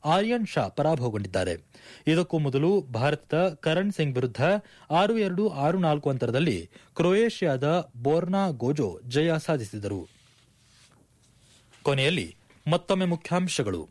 ಆರ್ಯನ್ ಶಾ ಪರಾಭವಗೊಂಡಿದ್ದಾರೆ ಇದಕ್ಕೂ ಮೊದಲು ಭಾರತದ ಕರಣ್ ಸಿಂಗ್ ವಿರುದ್ಧ ಆರು ಎರಡು ಆರು ನಾಲ್ಕು ಅಂತರದಲ್ಲಿ ಕ್ರೊಯೇಷಿಯಾದ ಬೋರ್ನಾ ಗೋಜೋ ಜಯ ಸಾಧಿಸಿದರು ಕೊನೆಯಲ್ಲಿ ಮತ್ತೊಮ್ಮೆ ಮುಖ್ಯಾಂಶಗಳು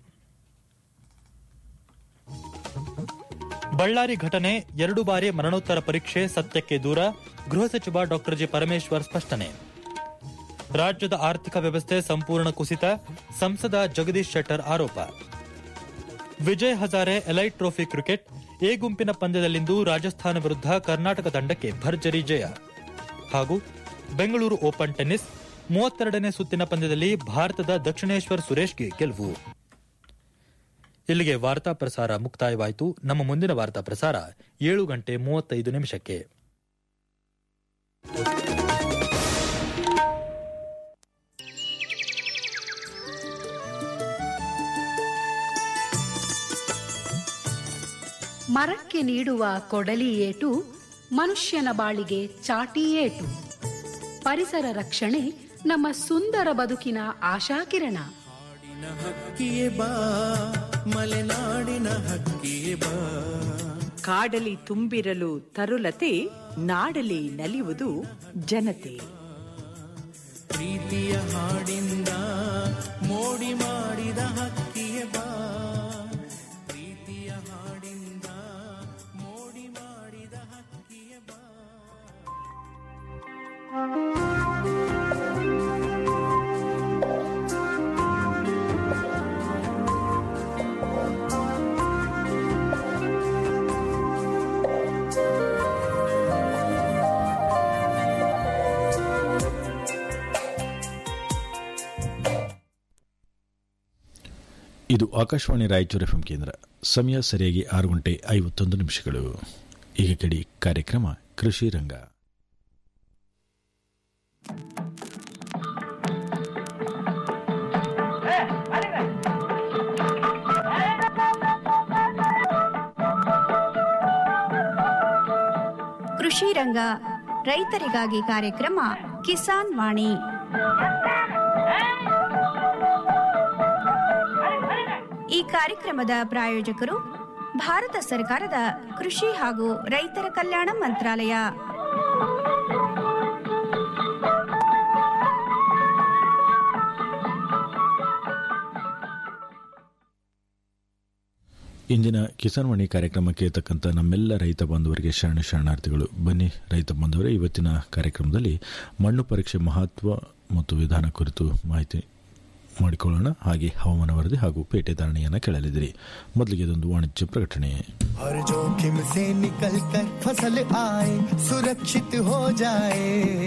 ಬಳ್ಳಾರಿ ಘಟನೆ ಎರಡು ಬಾರಿ ಮರಣೋತ್ತರ ಪರೀಕ್ಷೆ ಸತ್ಯಕ್ಕೆ ದೂರ ಗೃಹ ಸಚಿವ ಡಾ ಜಿ ಪರಮೇಶ್ವರ್ ಸ್ಪಷ್ಟನೆ ರಾಜ್ಯದ ಆರ್ಥಿಕ ವ್ಯವಸ್ಥೆ ಸಂಪೂರ್ಣ ಕುಸಿತ ಸಂಸದ ಜಗದೀಶ್ ಶೆಟ್ಟರ್ ಆರೋಪ Vijay Hazare elite trophy cricket A ಗುಂಪಿನ ಪಂದ್ಯದಲ್ಲಿಂದು ರಾಜಸ್ಥಾನ ವಿರುದ್ಧ ಕರ್ನಾಟಕ ತಂಡಕ್ಕೆ ಭರ್ಜರಿ ಜಯ ಹಾಗೂ ಬೆಂಗಳೂರು ಓಪನ್ ಟೆನ್ನಿಸ್ ಮೂವತ್ತೆರಡನೇ ಸುತ್ತಿನ ಪಂದ್ಯದಲ್ಲಿ ಭಾರತದ ದಕ್ಷಿಣೇಶ್ವರ್ ಸುರೇಶ್ಗೆ ಗೆಲುವು ಇಲ್ಲಿಗೆ ವಾರ್ತಾ ಪ್ರಸಾರ ಮುಕ್ತಾಯವಾಯಿತು ನಮ್ಮ ಮುಂದಿನ ವಾರ್ತಾ ಪ್ರಸಾರ ಏಳು ಗಂಟೆ ಮೂವತ್ತೈದು ನಿಮಿಷಕ್ಕೆ ಮರಕ್ಕೆ ನೀಡುವ ಕೊಡಲಿ ಏಟು ಮನುಷ್ಯನ ಬಾಳಿಗೆ ಚಾಟಿ ಏಟು ಪರಿಸರ ರಕ್ಷಣೆ ನಮ್ಮ ಸುಂದರ ಬದುಕಿನ ಆಶಾಕಿರಣ ನಾಡಿನ ಹಕ್ಕಿಯೇ ಬಾ ಮಲೆನಾಡಿನ ಹಕ್ಕಿಯೇ ಬಾ ಕಾಡಲಿ ತುಂಬಿರಲು ತರುಲತೆ ನಾಡಲಿ ನಲಿಯುವುದು ಜನತೆ ಪ್ರೀತಿಯ ಹಾಡಿಂದ ಮೋಡಿ ಮಾಡಿದ ಹಕ್ಕಿಯೇ ಬಾ ಪ್ರೀತಿಯ ಹಾಡಿಂದ ಮೋಡಿ ಮಾಡಿದ ಹಕ್ಕಿಯೇ ಬಾ ಇದು ಆಕಾಶವಾಣಿ ರಾಯಚೂರು ಎಫ್ಎಂ ಕೇಂದ್ರ ಸಮಯ ಸರಿಯಾಗಿ ಆರು ಗಂಟೆ ಐವತ್ತೊಂದು ನಿಮಿಷಗಳು ಈಗ ಕೇಳಿ ಕಾರ್ಯಕ್ರಮ ಕೃಷಿ ರಂಗ ಕೃಷಿ ರಂಗ ರೈತರಿಗಾಗಿ ಕಾರ್ಯಕ್ರಮ ಕಿಸಾನ್ ವಾಣಿ ಈ ಕಾರ್ಯಕ್ರಮದ ಪ್ರಾಯೋಜಕರು ಭಾರತ ಸರ್ಕಾರದ ಕೃಷಿ ಹಾಗೂ ರೈತರ ಕಲ್ಯಾಣ ಮಂತ್ರಾಲಯ ಇಂದಿನ ಕಿಸಾನ್ ವಾಣಿ ಕಾರ್ಯಕ್ರಮಕ್ಕೆ ತಕ್ಕಂಥ ನಮ್ಮೆಲ್ಲ ರೈತ ಬಾಂಧವರಿಗೆ ಶರಣ ಶರಣಾರ್ಥಿಗಳು ಬನ್ನಿ ರೈತ ಬಾಂಧವರೇ ಇವತ್ತಿನ ಕಾರ್ಯಕ್ರಮದಲ್ಲಿ ಮಣ್ಣು ಪರೀಕ್ಷೆ ಮಹತ್ವ ಮತ್ತು ವಿಧಾನ ಕುರಿತು ಮಾಹಿತಿ ಮಾಡಿಕೊಳ್ಳೋಣ ಹಾಗೆ ಹವಾಮಾನ ವರದಿ ಹಾಗೂ ಪೇಟೆ ಧಾರಣೆಯನ್ನು ಕೇಳಲಿದ್ದೀರಿ ಮೊದಲಿಗೆ ಇದೊಂದು ವಾಣಿಜ್ಯ ಪ್ರಕಟಣೆ हर जोखिम से निकल कर फसल आए सुरक्षित हो जाए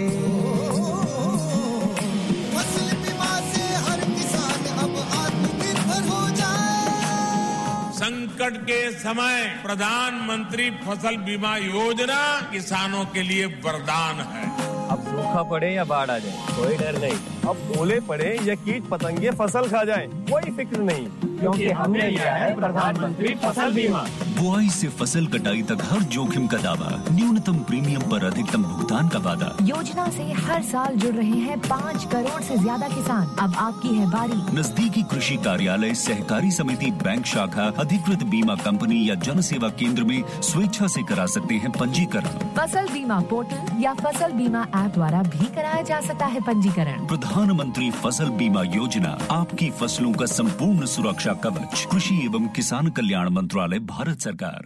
फसल बीमा से हर किसान अब आत्मनिर्भर हो जाए संकट के समय प्रधानमंत्री फसल बीमा योजना किसानों के लिए वरदान है अब सूखा पड़े या बाढ़ आ जाए कोई डर नहीं अब ओले पड़े या कीट पतंगे फसल खा जाए कोई फिक्र नहीं क्योंकि हमने लिया है प्रधानमंत्री फसल बीमा बुआई से फसल कटाई तक हर जोखिम का दावा न्यूनतम प्रीमियम पर अधिकतम भुगतान का वादा योजना से हर साल जुड़ रहे हैं पाँच करोड़ से ज्यादा किसान अब आपकी है बारी नजदीकी कृषि कार्यालय सहकारी समिति बैंक शाखा अधिकृत बीमा कंपनी या जन सेवा केंद्र में स्वेच्छा से करा सकते हैं पंजीकरण फसल बीमा पोर्टल या फसल बीमा ऐप द्वारा भी कराया जा सकता है पंजीकरण प्रधानमंत्री फसल बीमा योजना आपकी फसलों का संपूर्ण सुरक्षा कवच कृषि एवं किसान कल्याण मंत्रालय भारत सरकार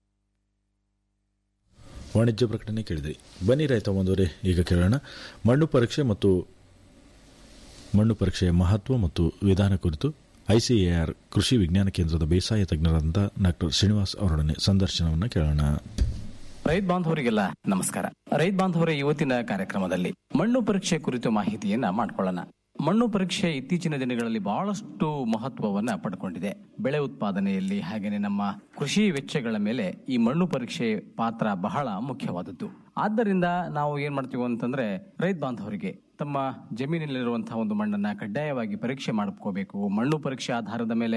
ವಾಣಿಜ್ಯ ಪ್ರಕಟಣೆ ಕೇಳಿದ್ರಿ ಬನ್ನಿ ರೈತ ಬಂದವರೇ ಈಗ ಕೇಳೋಣ ಮಣ್ಣು ಪರೀಕ್ಷೆ ಮತ್ತು ಮಣ್ಣು ಪರೀಕ್ಷೆಯ ಮಹತ್ವ ಮತ್ತು ವಿಧಾನ ಕುರಿತು ಐಸಿಎಆರ್ ಕೃಷಿ ವಿಜ್ಞಾನ ಕೇಂದ್ರದ ಬೇಸಾಯ ತಜ್ಞರಾದಂಥ ಡಾಕ್ಟರ್ ಶ್ರೀನಿವಾಸ್ ಅವರೊಡನೆ ಸಂದರ್ಶನವನ್ನು ಕೇಳೋಣ ರೈತ ಬಾಂಧವರಿಗೆಲ್ಲ ನಮಸ್ಕಾರ ರೈತ ಬಾಂಧವರ ಇವತ್ತಿನ ಕಾರ್ಯಕ್ರಮದಲ್ಲಿ ಮಣ್ಣು ಪರೀಕ್ಷೆ ಕುರಿತು ಮಾಹಿತಿಯನ್ನ ಮಾಡ್ಕೊಳ್ಳೋಣ ಮಣ್ಣು ಪರೀಕ್ಷೆ ಇತ್ತೀಚಿನ ದಿನಗಳಲ್ಲಿ ಬಹಳಷ್ಟು ಮಹತ್ವವನ್ನ ಪಡ್ಕೊಂಡಿದೆ ಬೆಳೆ ಉತ್ಪಾದನೆಯಲ್ಲಿ ಹಾಗೇನೆ ನಮ್ಮ ಕೃಷಿ ವೆಚ್ಚಗಳ ಮೇಲೆ ಈ ಮಣ್ಣು ಪರೀಕ್ಷೆ ಪಾತ್ರ ಬಹಳ ಮುಖ್ಯವಾದದ್ದು ಆದ್ದರಿಂದ ನಾವು ಏನ್ ಮಾಡ್ತೀವಿ ಅಂತಂದ್ರೆ ರೈತ ಬಾಂಧವರಿಗೆ ತಮ್ಮ ಜಮೀನಿನಲ್ಲಿರುವಂತಹ ಒಂದು ಮಣ್ಣನ್ನ ಕಡ್ಡಾಯವಾಗಿ ಪರೀಕ್ಷೆ ಮಾಡ್ಕೋಬೇಕು ಮಣ್ಣು ಪರೀಕ್ಷೆ ಆಧಾರದ ಮೇಲೆ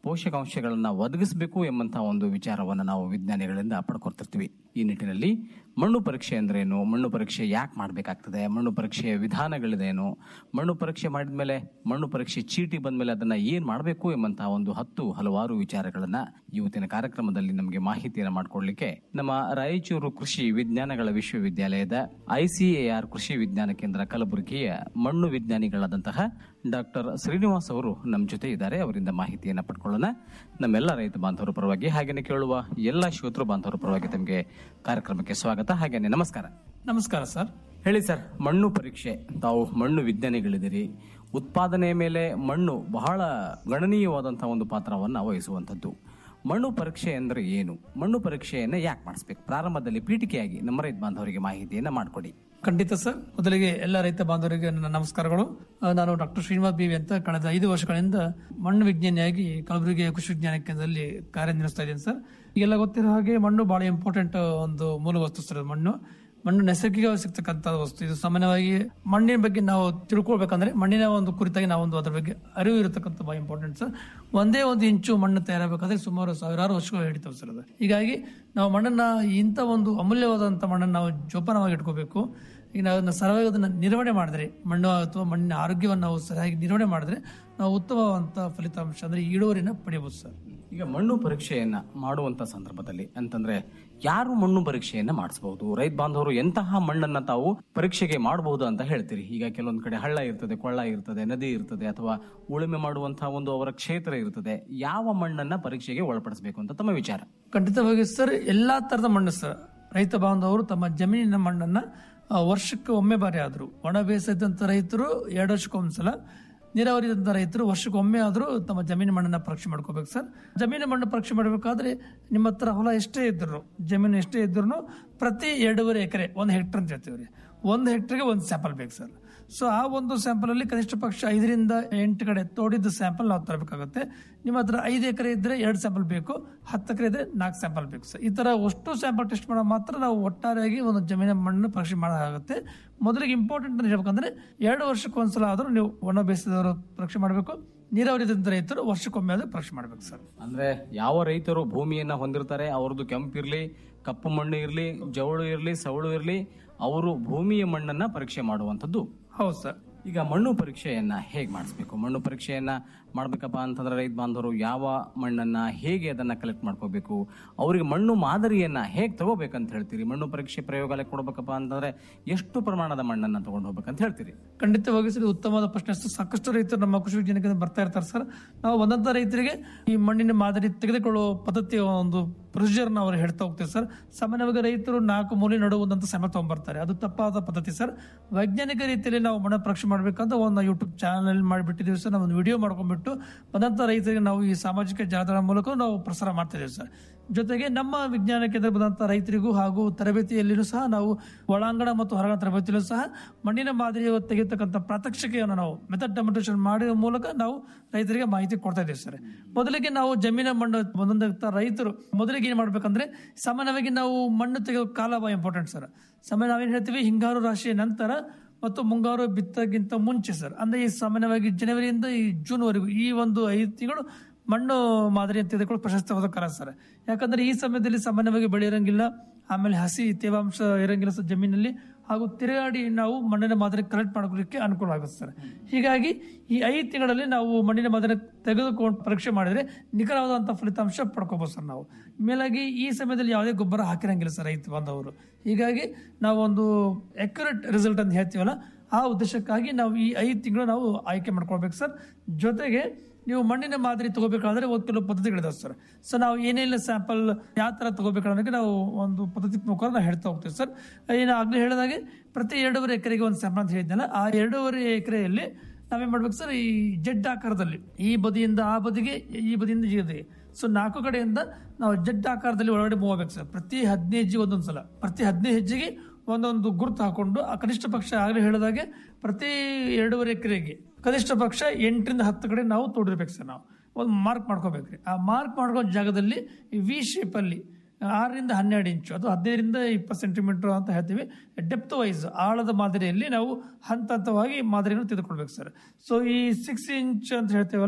ಪೋಷಕಾಂಶಗಳನ್ನ ಒದಗಿಸಬೇಕು ಎಂಬಂತಹ ಒಂದು ವಿಚಾರವನ್ನ ನಾವು ವಿಜ್ಞಾನಿಗಳಿಂದ ಪಡ್ಕೊತಿರ್ತೀವಿ ಈ ನಿಟ್ಟಿನಲ್ಲಿ ಮಣ್ಣು ಪರೀಕ್ಷೆ ಅಂದ್ರೇನು ಮಣ್ಣು ಪರೀಕ್ಷೆ ಯಾಕೆ ಮಾಡಬೇಕಾಗ್ತದೆ ಮಣ್ಣು ಪರೀಕ್ಷೆಯ ವಿಧಾನಗಳಿದೇನು ಮಣ್ಣು ಪರೀಕ್ಷೆ ಮಾಡಿದ್ಮೇಲೆ ಮಣ್ಣು ಪರೀಕ್ಷೆ ಚೀಟಿ ಬಂದ್ಮೇಲೆ ಅದನ್ನ ಏನ್ ಮಾಡಬೇಕು ಎಂಬಂತಹ ಒಂದು ಹತ್ತು ಹಲವಾರು ವಿಚಾರಗಳನ್ನ ಇವತ್ತಿನ ಕಾರ್ಯಕ್ರಮದಲ್ಲಿ ನಮಗೆ ಮಾಹಿತಿಯನ್ನು ಮಾಡಿಕೊಡ್ಲಿಕ್ಕೆ ನಮ್ಮ ರಾಯಚೂರು ಕೃಷಿ ವಿಜ್ಞಾನಗಳ ವಿಶ್ವವಿದ್ಯಾಲಯದ ಐಸಿಎಆರ್ ಕೃಷಿ ವಿಜ್ಞಾನ ಕೇಂದ್ರ ಕಲಬುರಗಿಯ ಮಣ್ಣು ವಿಜ್ಞಾನಿಗಳಾದಂತಹ ಡಾಕ್ಟರ್ ಶ್ರೀನಿವಾಸ್ ಅವರು ನಮ್ಮ ಜೊತೆ ಇದ್ದಾರೆ ಅವರಿಂದ ಮಾಹಿತಿಯನ್ನ ಪಡ್ಕೊಳ್ಳೋಣ ನಮ್ಮೆಲ್ಲ ರೈತ ಬಾಂಧವರ ಪರವಾಗಿ ಹಾಗೇನೆ ಕೇಳುವ ಎಲ್ಲ ಶ್ರೋತೃ ಬಾಂಧವರ ಪರವಾಗಿ ತಮಗೆ ಕಾರ್ಯಕ್ರಮಕ್ಕೆ ಸ್ವಾಗತ ಹಾಗೇನೆ ನಮಸ್ಕಾರ ನಮಸ್ಕಾರ ಸರ್ ಹೇಳಿ ಸರ್ ಮಣ್ಣು ಪರೀಕ್ಷೆ ತಾವು ಮಣ್ಣು ವಿಜ್ಞಾನಿಗಳಿದ್ದೀರಿ ಉತ್ಪಾದನೆಯ ಮೇಲೆ ಮಣ್ಣು ಬಹಳ ಗಣನೀಯವಾದಂತಹ ಒಂದು ಪಾತ್ರವನ್ನು ವಹಿಸುವಂಥದ್ದು ಮಣ್ಣು ಪರೀಕ್ಷೆ ಅಂದ್ರೆ ಏನು ಮಣ್ಣು ಪರೀಕ್ಷೆಯನ್ನ ಯಾಕೆ ಮಾಡಿಸ್ಬೇಕು ಪ್ರಾರಂಭದಲ್ಲಿ ಪೀಠಿಕೆಯಾಗಿ ನಮ್ಮ ರೈತ ಬಾಂಧವರಿಗೆ ಮಾಹಿತಿಯನ್ನ ಮಾಡಿಕೊಡಿ ಖಂಡಿತ ಸರ್ ಮೊದಲಿಗೆ ಎಲ್ಲ ರೈತ ಬಾಂಧವರಿಗೆ ನನ್ನ ನಮಸ್ಕಾರಗಳು ಆ, ನಾನು ಡಾಕ್ಟರ್ ಶ್ರೀನಿವಾಸ್ ಬಿ ಅಂತ ಕಳೆದ ಐದು ವರ್ಷಗಳಿಂದ ಮಣ್ಣು ವಿಜ್ಞಾನಿಯಾಗಿ ಕಲಬುರಗಿ ಕೃಷಿ ವಿಜ್ಞಾನ ಕೇಂದ್ರದಲ್ಲಿ ಕಾರ್ಯನಿರ್ವಹಿಸ್ತಾ ಇದ್ದೀನಿ ಸರ್ ಈಗೆಲ್ಲ ಗೊತ್ತಿರೋ ಹಾಗೆ ಮಣ್ಣು ಬಹಳ ಇಂಪಾರ್ಟೆಂಟ್ ಒಂದು ಮೂಲ ವಸ್ತು ಸರ್ ಅದು ಮಣ್ಣು ಮಣ್ಣು ನೈಸರ್ಗಿಕವಾಗಿ ಸಿಗ್ತಕ್ಕಂಥ ವಸ್ತು ಇದು ಸಾಮಾನ್ಯವಾಗಿ ಮಣ್ಣಿನ ಬಗ್ಗೆ ನಾವು ತಿಳ್ಕೊಳ್ಬೇಕಂದ್ರೆ ಮಣ್ಣಿನ ಒಂದು ಕುರಿತಾಗಿ ನಾವು ಒಂದು ಅದ್ರ ಬಗ್ಗೆ ಅರಿವು ಇರತಕ್ಕಂಥ ಬಹಳ ಇಂಪಾರ್ಟೆಂಟ್ ಸರ್ ಒಂದೇ ಒಂದು ಇಂಚು ಮಣ್ಣು ತಯಾರಾಗಬೇಕಾದ್ರೆ ಸುಮಾರು ಸಾವಿರಾರು ವರ್ಷಗಳು ಹಿಡಿತಾವೆ ಸರ್ ಅದು ಹೀಗಾಗಿ ನಾವು ಮಣ್ಣನ್ನ ಇಂಥ ಒಂದು ಅಮೂಲ್ಯವಾದಂಥ ಮಣ್ಣನ್ನು ನಾವು ಜೋಪಾನವಾಗಿ ಇಟ್ಕೋಬೇಕು ಈಗ ನಾವು ಅದನ್ನ ಸರಿಯಾಗಿ ಅದನ್ನ ನಿರ್ವಹಣೆ ಮಾಡಿದ್ರೆ ಮಣ್ಣು ಅಥವಾ ಮಣ್ಣಿನ ಆರೋಗ್ಯವನ್ನು ನಾವು ಸರಿಯಾಗಿ ನಿರ್ವಹಣೆ ಮಾಡಿದ್ರೆ ನಾವು ಉತ್ತಮವಾದಂಥ ಫಲಿತಾಂಶ ಅಂದ್ರೆ ಇಳುವರಿನ ಪಡೆಯಬಹುದು ಸರ್ ಈಗ ಮಣ್ಣು ಪರೀಕ್ಷೆಯನ್ನ ಮಾಡುವಂತ ಸಂದರ್ಭದಲ್ಲಿ ಅಂತಂದ್ರೆ ಯಾರು ಮಣ್ಣು ಪರೀಕ್ಷೆಯನ್ನ ಮಾಡಿಸಬಹುದು ರೈತ ಬಾಂಧವರು ಎಂತಹ ಮಣ್ಣನ್ನ ತಾವು ಪರೀಕ್ಷೆಗೆ ಮಾಡಬಹುದು ಅಂತ ಹೇಳ್ತೀರಿ ಈಗ ಕೆಲವೊಂದ್ ಕಡೆ ಹಳ್ಳ ಇರ್ತದೆ ಕೊಳ್ಳ ಇರ್ತದೆ ನದಿ ಇರ್ತದೆ ಅಥವಾ ಉಳುಮೆ ಮಾಡುವಂತಹ ಒಂದು ಅವರ ಕ್ಷೇತ್ರ ಇರ್ತದೆ ಯಾವ ಮಣ್ಣನ್ನ ಪರೀಕ್ಷೆಗೆ ಒಳಪಡಿಸಬೇಕು ಅಂತ ತಮ್ಮ ವಿಚಾರ ಖಂಡಿತವಾಗಿ ಸರ್ ಎಲ್ಲಾ ತರದ ಮಣ್ಣು ಸರ್ ರೈತ ಬಾಂಧವರು ತಮ್ಮ ಜಮೀನಿನ ಮಣ್ಣನ್ನ ಆ, ವರ್ಷಕ್ಕೆ ಒಮ್ಮೆ ಬಾರಿ ಆದ್ರು ಒಣ ಬೇಸಾಯದಂತ ರೈತರು ಎರಡು ವರ್ಷಕ್ಕೆ ಒಂದ್ಸಲ ನೀರಾವರಿ ಇದ್ದಂಥ ರೈತರು ವರ್ಷಕ್ಕೆ ಒಮ್ಮೆ ಆದರೂ ತಮ್ಮ ಜಮೀನು ಮಣ್ಣನ್ನ ಪರೀಕ್ಷೆ ಮಾಡ್ಕೋಬೇಕು ಸರ್ ಜಮೀನು ಮಣ್ಣು ಪರೀಕ್ಷೆ ಮಾಡಬೇಕಾದ್ರೆ ನಿಮ್ಮ ಹತ್ರ ಹೊಲ ಎಷ್ಟೇ ಇದ್ರು ಜಮೀನು ಎಷ್ಟೇ ಇದ್ರು ಪ್ರತಿ ಎರಡೂವರೆ ಎಕರೆ ಒಂದು ಹೆಕ್ಟರ್ ಅಂತ ಹೇಳ್ತೀವಿ ರೀ ಒಂದು ಹೆಕ್ಟರ್ಗೆ ಒಂದು ಸ್ಯಾಂಪಲ್ ಬೇಕು ಸರ್ ಸೊ ಆ ಒಂದು ಸ್ಯಾಂಪಲ್ ಅಲ್ಲಿ ಕನಿಷ್ಠ ಪಕ್ಷ ಐದರಿಂದ ಎಂಟು ಕಡೆ ತೋಡಿದ ಸ್ಯಾಂಪಲ್ ನಾವು ತರಬೇಕಾಗುತ್ತೆ ನಿಮ್ಮ ಹತ್ರ ಐದು ಎಕರೆ ಇದ್ರೆ ಎರಡು ಸ್ಯಾಂಪಲ್ ಬೇಕು ಹತ್ತು ಎಕರೆ ಇದ್ರೆ ನಾಲ್ಕು ಸ್ಯಾಂಪಲ್ ಬೇಕು ಸರ್ ಈ ತರ ಅಷ್ಟು ಸ್ಯಾಂಪಲ್ ಟೆಸ್ಟ್ ಮಾಡೋ ಮಾತ್ರ ನಾವು ಒಟ್ಟಾರೆಯಾಗಿ ಒಂದು ಜಮೀನಿನ ಮಣ್ಣು ಪರೀಕ್ಷೆ ಮಾಡೋದಾಗುತ್ತೆ ಮೊದಲಿಗೆ ಇಂಪಾರ್ಟೆಂಟ್ ಅಂತ ಹೇಳ್ಬೇಕಂದ್ರೆ ಎರಡು ವರ್ಷಕ್ಕೆ ಒಂದ್ಸಲ ಆದ್ರೂ ನೀವು ಒಣ ಬೇಸಿದವರು ಪರೀಕ್ಷೆ ಮಾಡಬೇಕು ನೀರಾವರಿ ಇದ್ದಂಥ ರೈತರು ವರ್ಷಕ್ಕೊಮ್ಮೆ ಆದ್ರೂ ಪರೀಕ್ಷೆ ಮಾಡ್ಬೇಕು ಸರ್ ಅಂದ್ರೆ ಯಾವ ರೈತರು ಭೂಮಿಯನ್ನ ಹೊಂದಿರ್ತಾರೆ ಅವ್ರದ್ದು ಕೆಂಪಿರ್ಲಿ ಕಪ್ಪು ಮಣ್ಣು ಇರ್ಲಿ ಜವಳು ಇರ್ಲಿ ಸವಳು ಇರ್ಲಿ ಅವರು ಭೂಮಿಯ ಮಣ್ಣನ್ನ ಪರೀಕ್ಷೆ ಮಾಡುವಂಥದ್ದು ಹೌದು ಸರ್ ಈಗ ಮಣ್ಣು ಪರೀಕ್ಷೆಯನ್ನ ಹೇಗೆ ಮಾಡಿಸ್ಬೇಕು ಮಣ್ಣು ಪರೀಕ್ಷೆಯನ್ನ ಮಾಡ್ಬೇಕಪ್ಪ ಅಂತಂದ್ರೆ ರೈತ ಬಾಂಧವರು ಯಾವ ಮಣ್ಣನ್ನ ಹೇಗೆ ಅದನ್ನ ಕಲೆಕ್ಟ್ ಮಾಡ್ಕೋಬೇಕು ಅವರಿಗೆ ಮಣ್ಣು ಮಾದರಿಯನ್ನ ಹೇಗೆ ತಗೋಬೇಕಂತ ಹೇಳ್ತೀರಿ ಮಣ್ಣು ಪರೀಕ್ಷೆ ಪ್ರಯೋಗಾಲಯ ಕೊಡ್ಬೇಕಪ್ಪ ಅಂತಂದ್ರೆ ಎಷ್ಟು ಪ್ರಮಾಣದ ಮಣ್ಣನ್ನ ತಗೊಂಡು ಹೋಗ್ಬೇಕಂತ ಹೇಳ್ತೀರಿ ಖಂಡಿತವಾಗಿ ಸರ್ ಇದು ಉತ್ತಮವಾದ ಪ್ರಶ್ನೆ ಸರ್. ಸಾಕಷ್ಟು ರೈತರು ನಮ್ಮ ಕೃಷಿ ವಿಜ್ಞಾನಕ್ಕೆ ಬರ್ತಾ ಇರ್ತಾರೆ ಸರ್ ನಾವು ಬಂದಂತ ರೈತರಿಗೆ ಈ ಮಣ್ಣಿನ ಮಾದರಿ ತೆಗೆದುಕೊಳ್ಳುವ ಪದ್ಧತಿಯ ಒಂದು ಪ್ರೊಸೀಜರ್ ಅವ್ರು ಹೇಳ್ತಾ ಹೋಗ್ತೀವಿ ಸರ್ ಸಾಮಾನ್ಯವಾಗಿ ರೈತರು ನಾಲ್ಕು ಮೂಲೆ ನಡುವುದಂತ ಸಮಯ ತಗೊಂಡ್ಬರ್ತಾರೆ ಅದು ತಪ್ಪಾದ ಪದ್ಧತಿ ಸರ್ ವೈಜ್ಞಾನಿಕ ರೀತಿಯಲ್ಲಿ ನಾವು ಮಣ್ಣ ಪರೀಕ್ಷೆ ಮಾಡ್ಬೇಕಂತ ಒಂದು ಯೂಟ್ಯೂಬ್ ಚಾನಲ್ ಮಾಡಿಬಿಟ್ಟಿದ್ದೀವಿ ಸರ್ ನಾವು ಒಂದು ವಿಡಿಯೋ ಮಾಡ್ಕೊಂಡ್ಬಿಟ್ಟು ಬಂದಂತ ರೈತರಿಗೆ ನಾವು ಈ ಸಾಮಾಜಿಕ ಜಾಲತಾಣ ಮೂಲಕ ನಾವು ಪ್ರಸಾರ ಮಾಡ್ತಿದ್ದೀವಿ ಸರ್ ಜೊತೆಗೆ ನಮ್ಮ ವಿಜ್ಞಾನ ಕೇಂದ್ರ ಬಂದಂತ ರೈತರಿಗೂ ಹಾಗೂ ತರಬೇತಿಯಲ್ಲಿಯೂ ಸಹ ನಾವು ಒಳಾಂಗಣ ಮತ್ತು ಹೊರಾಂಗಣ ತರಬೇತಿಯಲ್ಲೂ ಸಹ ಮಣ್ಣಿನ ಮಾದರಿ ತೆಗೆಯತಕ್ಕಂಥ ಪ್ರಾತ್ಯಕ್ಷಿಕೆಯನ್ನು ನಾವು ಮೆಥಡ್ ಡೆಮೋನ್ಸ್ಟ್ರೇಷನ್ ಮಾಡುವ ಮೂಲಕ ನಾವು ರೈತರಿಗೆ ಮಾಹಿತಿ ಕೊಡ್ತಾ ಇದ್ದೀವಿ ಸರ್ ಮೊದಲಿಗೆ ನಾವು ಜಮೀನ ಮಣ್ಣು ಬಂದಂತ ರೈತರು ಮೊದಲಿಗೆ ಏನ್ ಮಾಡ್ಬೇಕಂದ್ರೆ ಸಾಮಾನ್ಯವಾಗಿ ನಾವು ಮಣ್ಣು ತೆಗೆಯೋ ಕಾಲ ಬಹಳ ಇಂಪಾರ್ಟೆಂಟ್ ಸರ್ ಸಾಮಾನ್ಯ ನಾವೇನ್ ಹೇಳ್ತೀವಿ ಹಿಂಗಾರು ರಾಶಿಯ ನಂತರ ಮತ್ತು ಮುಂಗಾರು ಬಿತ್ತಕ್ಕಿಂತ ಮುಂಚೆ ಸರ್ ಅಂದ್ರೆ ಈ ಸಾಮಾನ್ಯವಾಗಿ ಜನವರಿಯಿಂದ ಈ ಜೂನ್ವರೆಗೂ ಈ ಒಂದು ಐದು ತಿಂಗಳು ಮಣ್ಣು ಮಾದರಿ ಅಂತ ತೆಗೆದುಕೊಂಡು ಪ್ರಶಸ್ತವಾದ ಕಾಲ ಸರ್ ಯಾಕಂದ್ರೆ ಈ ಸಮಯದಲ್ಲಿ ಸಾಮಾನ್ಯವಾಗಿ ಬೆಳೆ ಇರಂಗಿಲ್ಲ ಆಮೇಲೆ ಹಸಿ ತೇವಾಂಶ ಇರಂಗಿಲ್ಲ ಸರ್ ಜಮೀನಲ್ಲಿ ಹಾಗೂ ತಿರುಗಾಡಿ ನಾವು ಮಣ್ಣಿನ ಮಾದರಿ ಕಲೆಕ್ಟ್ ಮಾಡ್ಕೊಳ್ಳಿಕ್ಕೆ ಅನುಕೂಲ ಆಗುತ್ತೆ ಸರ್ ಹೀಗಾಗಿ ಈ ಐದು ತಿಂಗಳಲ್ಲಿ ನಾವು ಮಣ್ಣಿನ ಮಾದರಿ ತೆಗೆದುಕೊಂಡು ಪರೀಕ್ಷೆ ಮಾಡಿದ್ರೆ ನಿಖರವಾದಂಥ ಫಲಿತಾಂಶ ಪಡ್ಕೋಬಹುದು ಸರ್ ನಾವು ಮೇಲಾಗಿ ಈ ಸಮಯದಲ್ಲಿ ಯಾವುದೇ ಗೊಬ್ಬರ ಹಾಕಿರಂಗಿಲ್ಲ ಸರ್ ರೈತ ಬಾಂಧವರು ಹೀಗಾಗಿ ನಾವು ಒಂದು ಅಕ್ಯುರೇಟ್ ರಿಸಲ್ಟ್ ಅಂತ ಹೇಳ್ತೀವಲ್ಲ ಆ ಉದ್ದೇಶಕ್ಕಾಗಿ ನಾವು ಈ ಐದು ತಿಂಗಳು ನಾವು ಆಯ್ಕೆ ಮಾಡ್ಕೊಳ್ಬೇಕು ಸರ್ ಜೊತೆಗೆ ನೀವು ಮಣ್ಣಿನ ಮಾದರಿ ತಗೋಬೇಕಾದ್ರೆ ಒಂದು ಕೆಲವು ಪದ್ಧತಿಗಳಿದಾವೆ ಸರ್ ಸೊ ನಾವು ಏನೆಲ್ಲ ಸ್ಯಾಂಪಲ್ ಯಾವ ತರ ತಗೋಬೇಕನ್ನೋದಕ್ಕೆ ನಾವು ಒಂದು ಪದ್ಧತಿ ಮುಖಾಂತರ ನಾವು ಹೇಳ್ತಾ ಹೋಗ್ತೀವಿ ಸರ್ ಏನು ಆಗ್ಲೇ ಹೇಳಿದಾಗೆ ಪ್ರತಿ ಎರಡೂವರೆ ಎಕರೆಗೆ ಒಂದು ಸ್ಯಾಂಪಲ್ ಅಂತ ಹೇಳಿದ್ನಲ್ಲ ಆ ಎರಡೂವರೆ ಎಕರೆಯಲ್ಲಿ ನಾವೇನ್ ಮಾಡ್ಬೇಕು ಸರ್ ಈ ಜಡ್ ಆಕಾರದಲ್ಲಿ ಈ ಬದಿಯಿಂದ ಆ ಬದಿಗೆ ಈ ಬದಿಯಿಂದ ಈ ಬದಿಗೆ ಸೊ ನಾಲ್ಕು ಕಡೆಯಿಂದ ನಾವು ಜಡ್ ಆಕಾರದಲ್ಲಿ ಒಳಗಡೆ ಮೂವ್ ಆಗ್ಬೇಕು ಸರ್ ಪ್ರತಿ ಹದಿನೈದು ಹೆಜ್ಜೆ ಒಂದೊಂದು ಸಲ ಪ್ರತಿ ಹದಿನೈದು ಹೆಜ್ಜೆಗೆ ಒಂದೊಂದು ಗುರುತು ಹಾಕೊಂಡು ಆ ಕನಿಷ್ಠ ಪಕ್ಷ ಆಗಲೇ ಹೇಳಿದಾಗೆ ಪ್ರತಿ ಎರಡೂವರೆ ಎಕರೆಗೆ ಕನಿಷ್ಠ ಪಕ್ಷ ಎಂಟರಿಂದ ಹತ್ತು ಕಡೆ ನಾವು ತೋಡಿರ್ಬೇಕು ಸರ್ ನಾವು ಒಂದು ಮಾರ್ಕ್ ಮಾಡ್ಕೋಬೇಕ್ರಿ ಆ ಮಾರ್ಕ್ ಮಾಡ್ಕೋ ಜಾಗದಲ್ಲಿ ವಿ ಶೇಪ್ ಅಲ್ಲಿ ಆರರಿಂದ ಹನ್ನೆರಡು ಇಂಚು ಅದು ಹದಿನೈದರಿಂದ ಇಪ್ಪತ್ತು ಸೆಂಟಿಮೀಟರ್ ಅಂತ ಹೇಳ್ತೀವಿ ಡೆಪ್ತ್ ವೈಸ್ ಆಳದ ಮಾದರಿಯಲ್ಲಿ ನಾವು ಹಂತ ಹಂತವಾಗಿ ಮಾದರಿಯನ್ನು ತೆಗೆದುಕೊಳ್ಬೇಕು ಸರ್ ಸೊ ಈ ಸಿಕ್ಸ್ ಇಂಚ್ ಅಂತ ಹೇಳ್ತೀವಲ್ಲ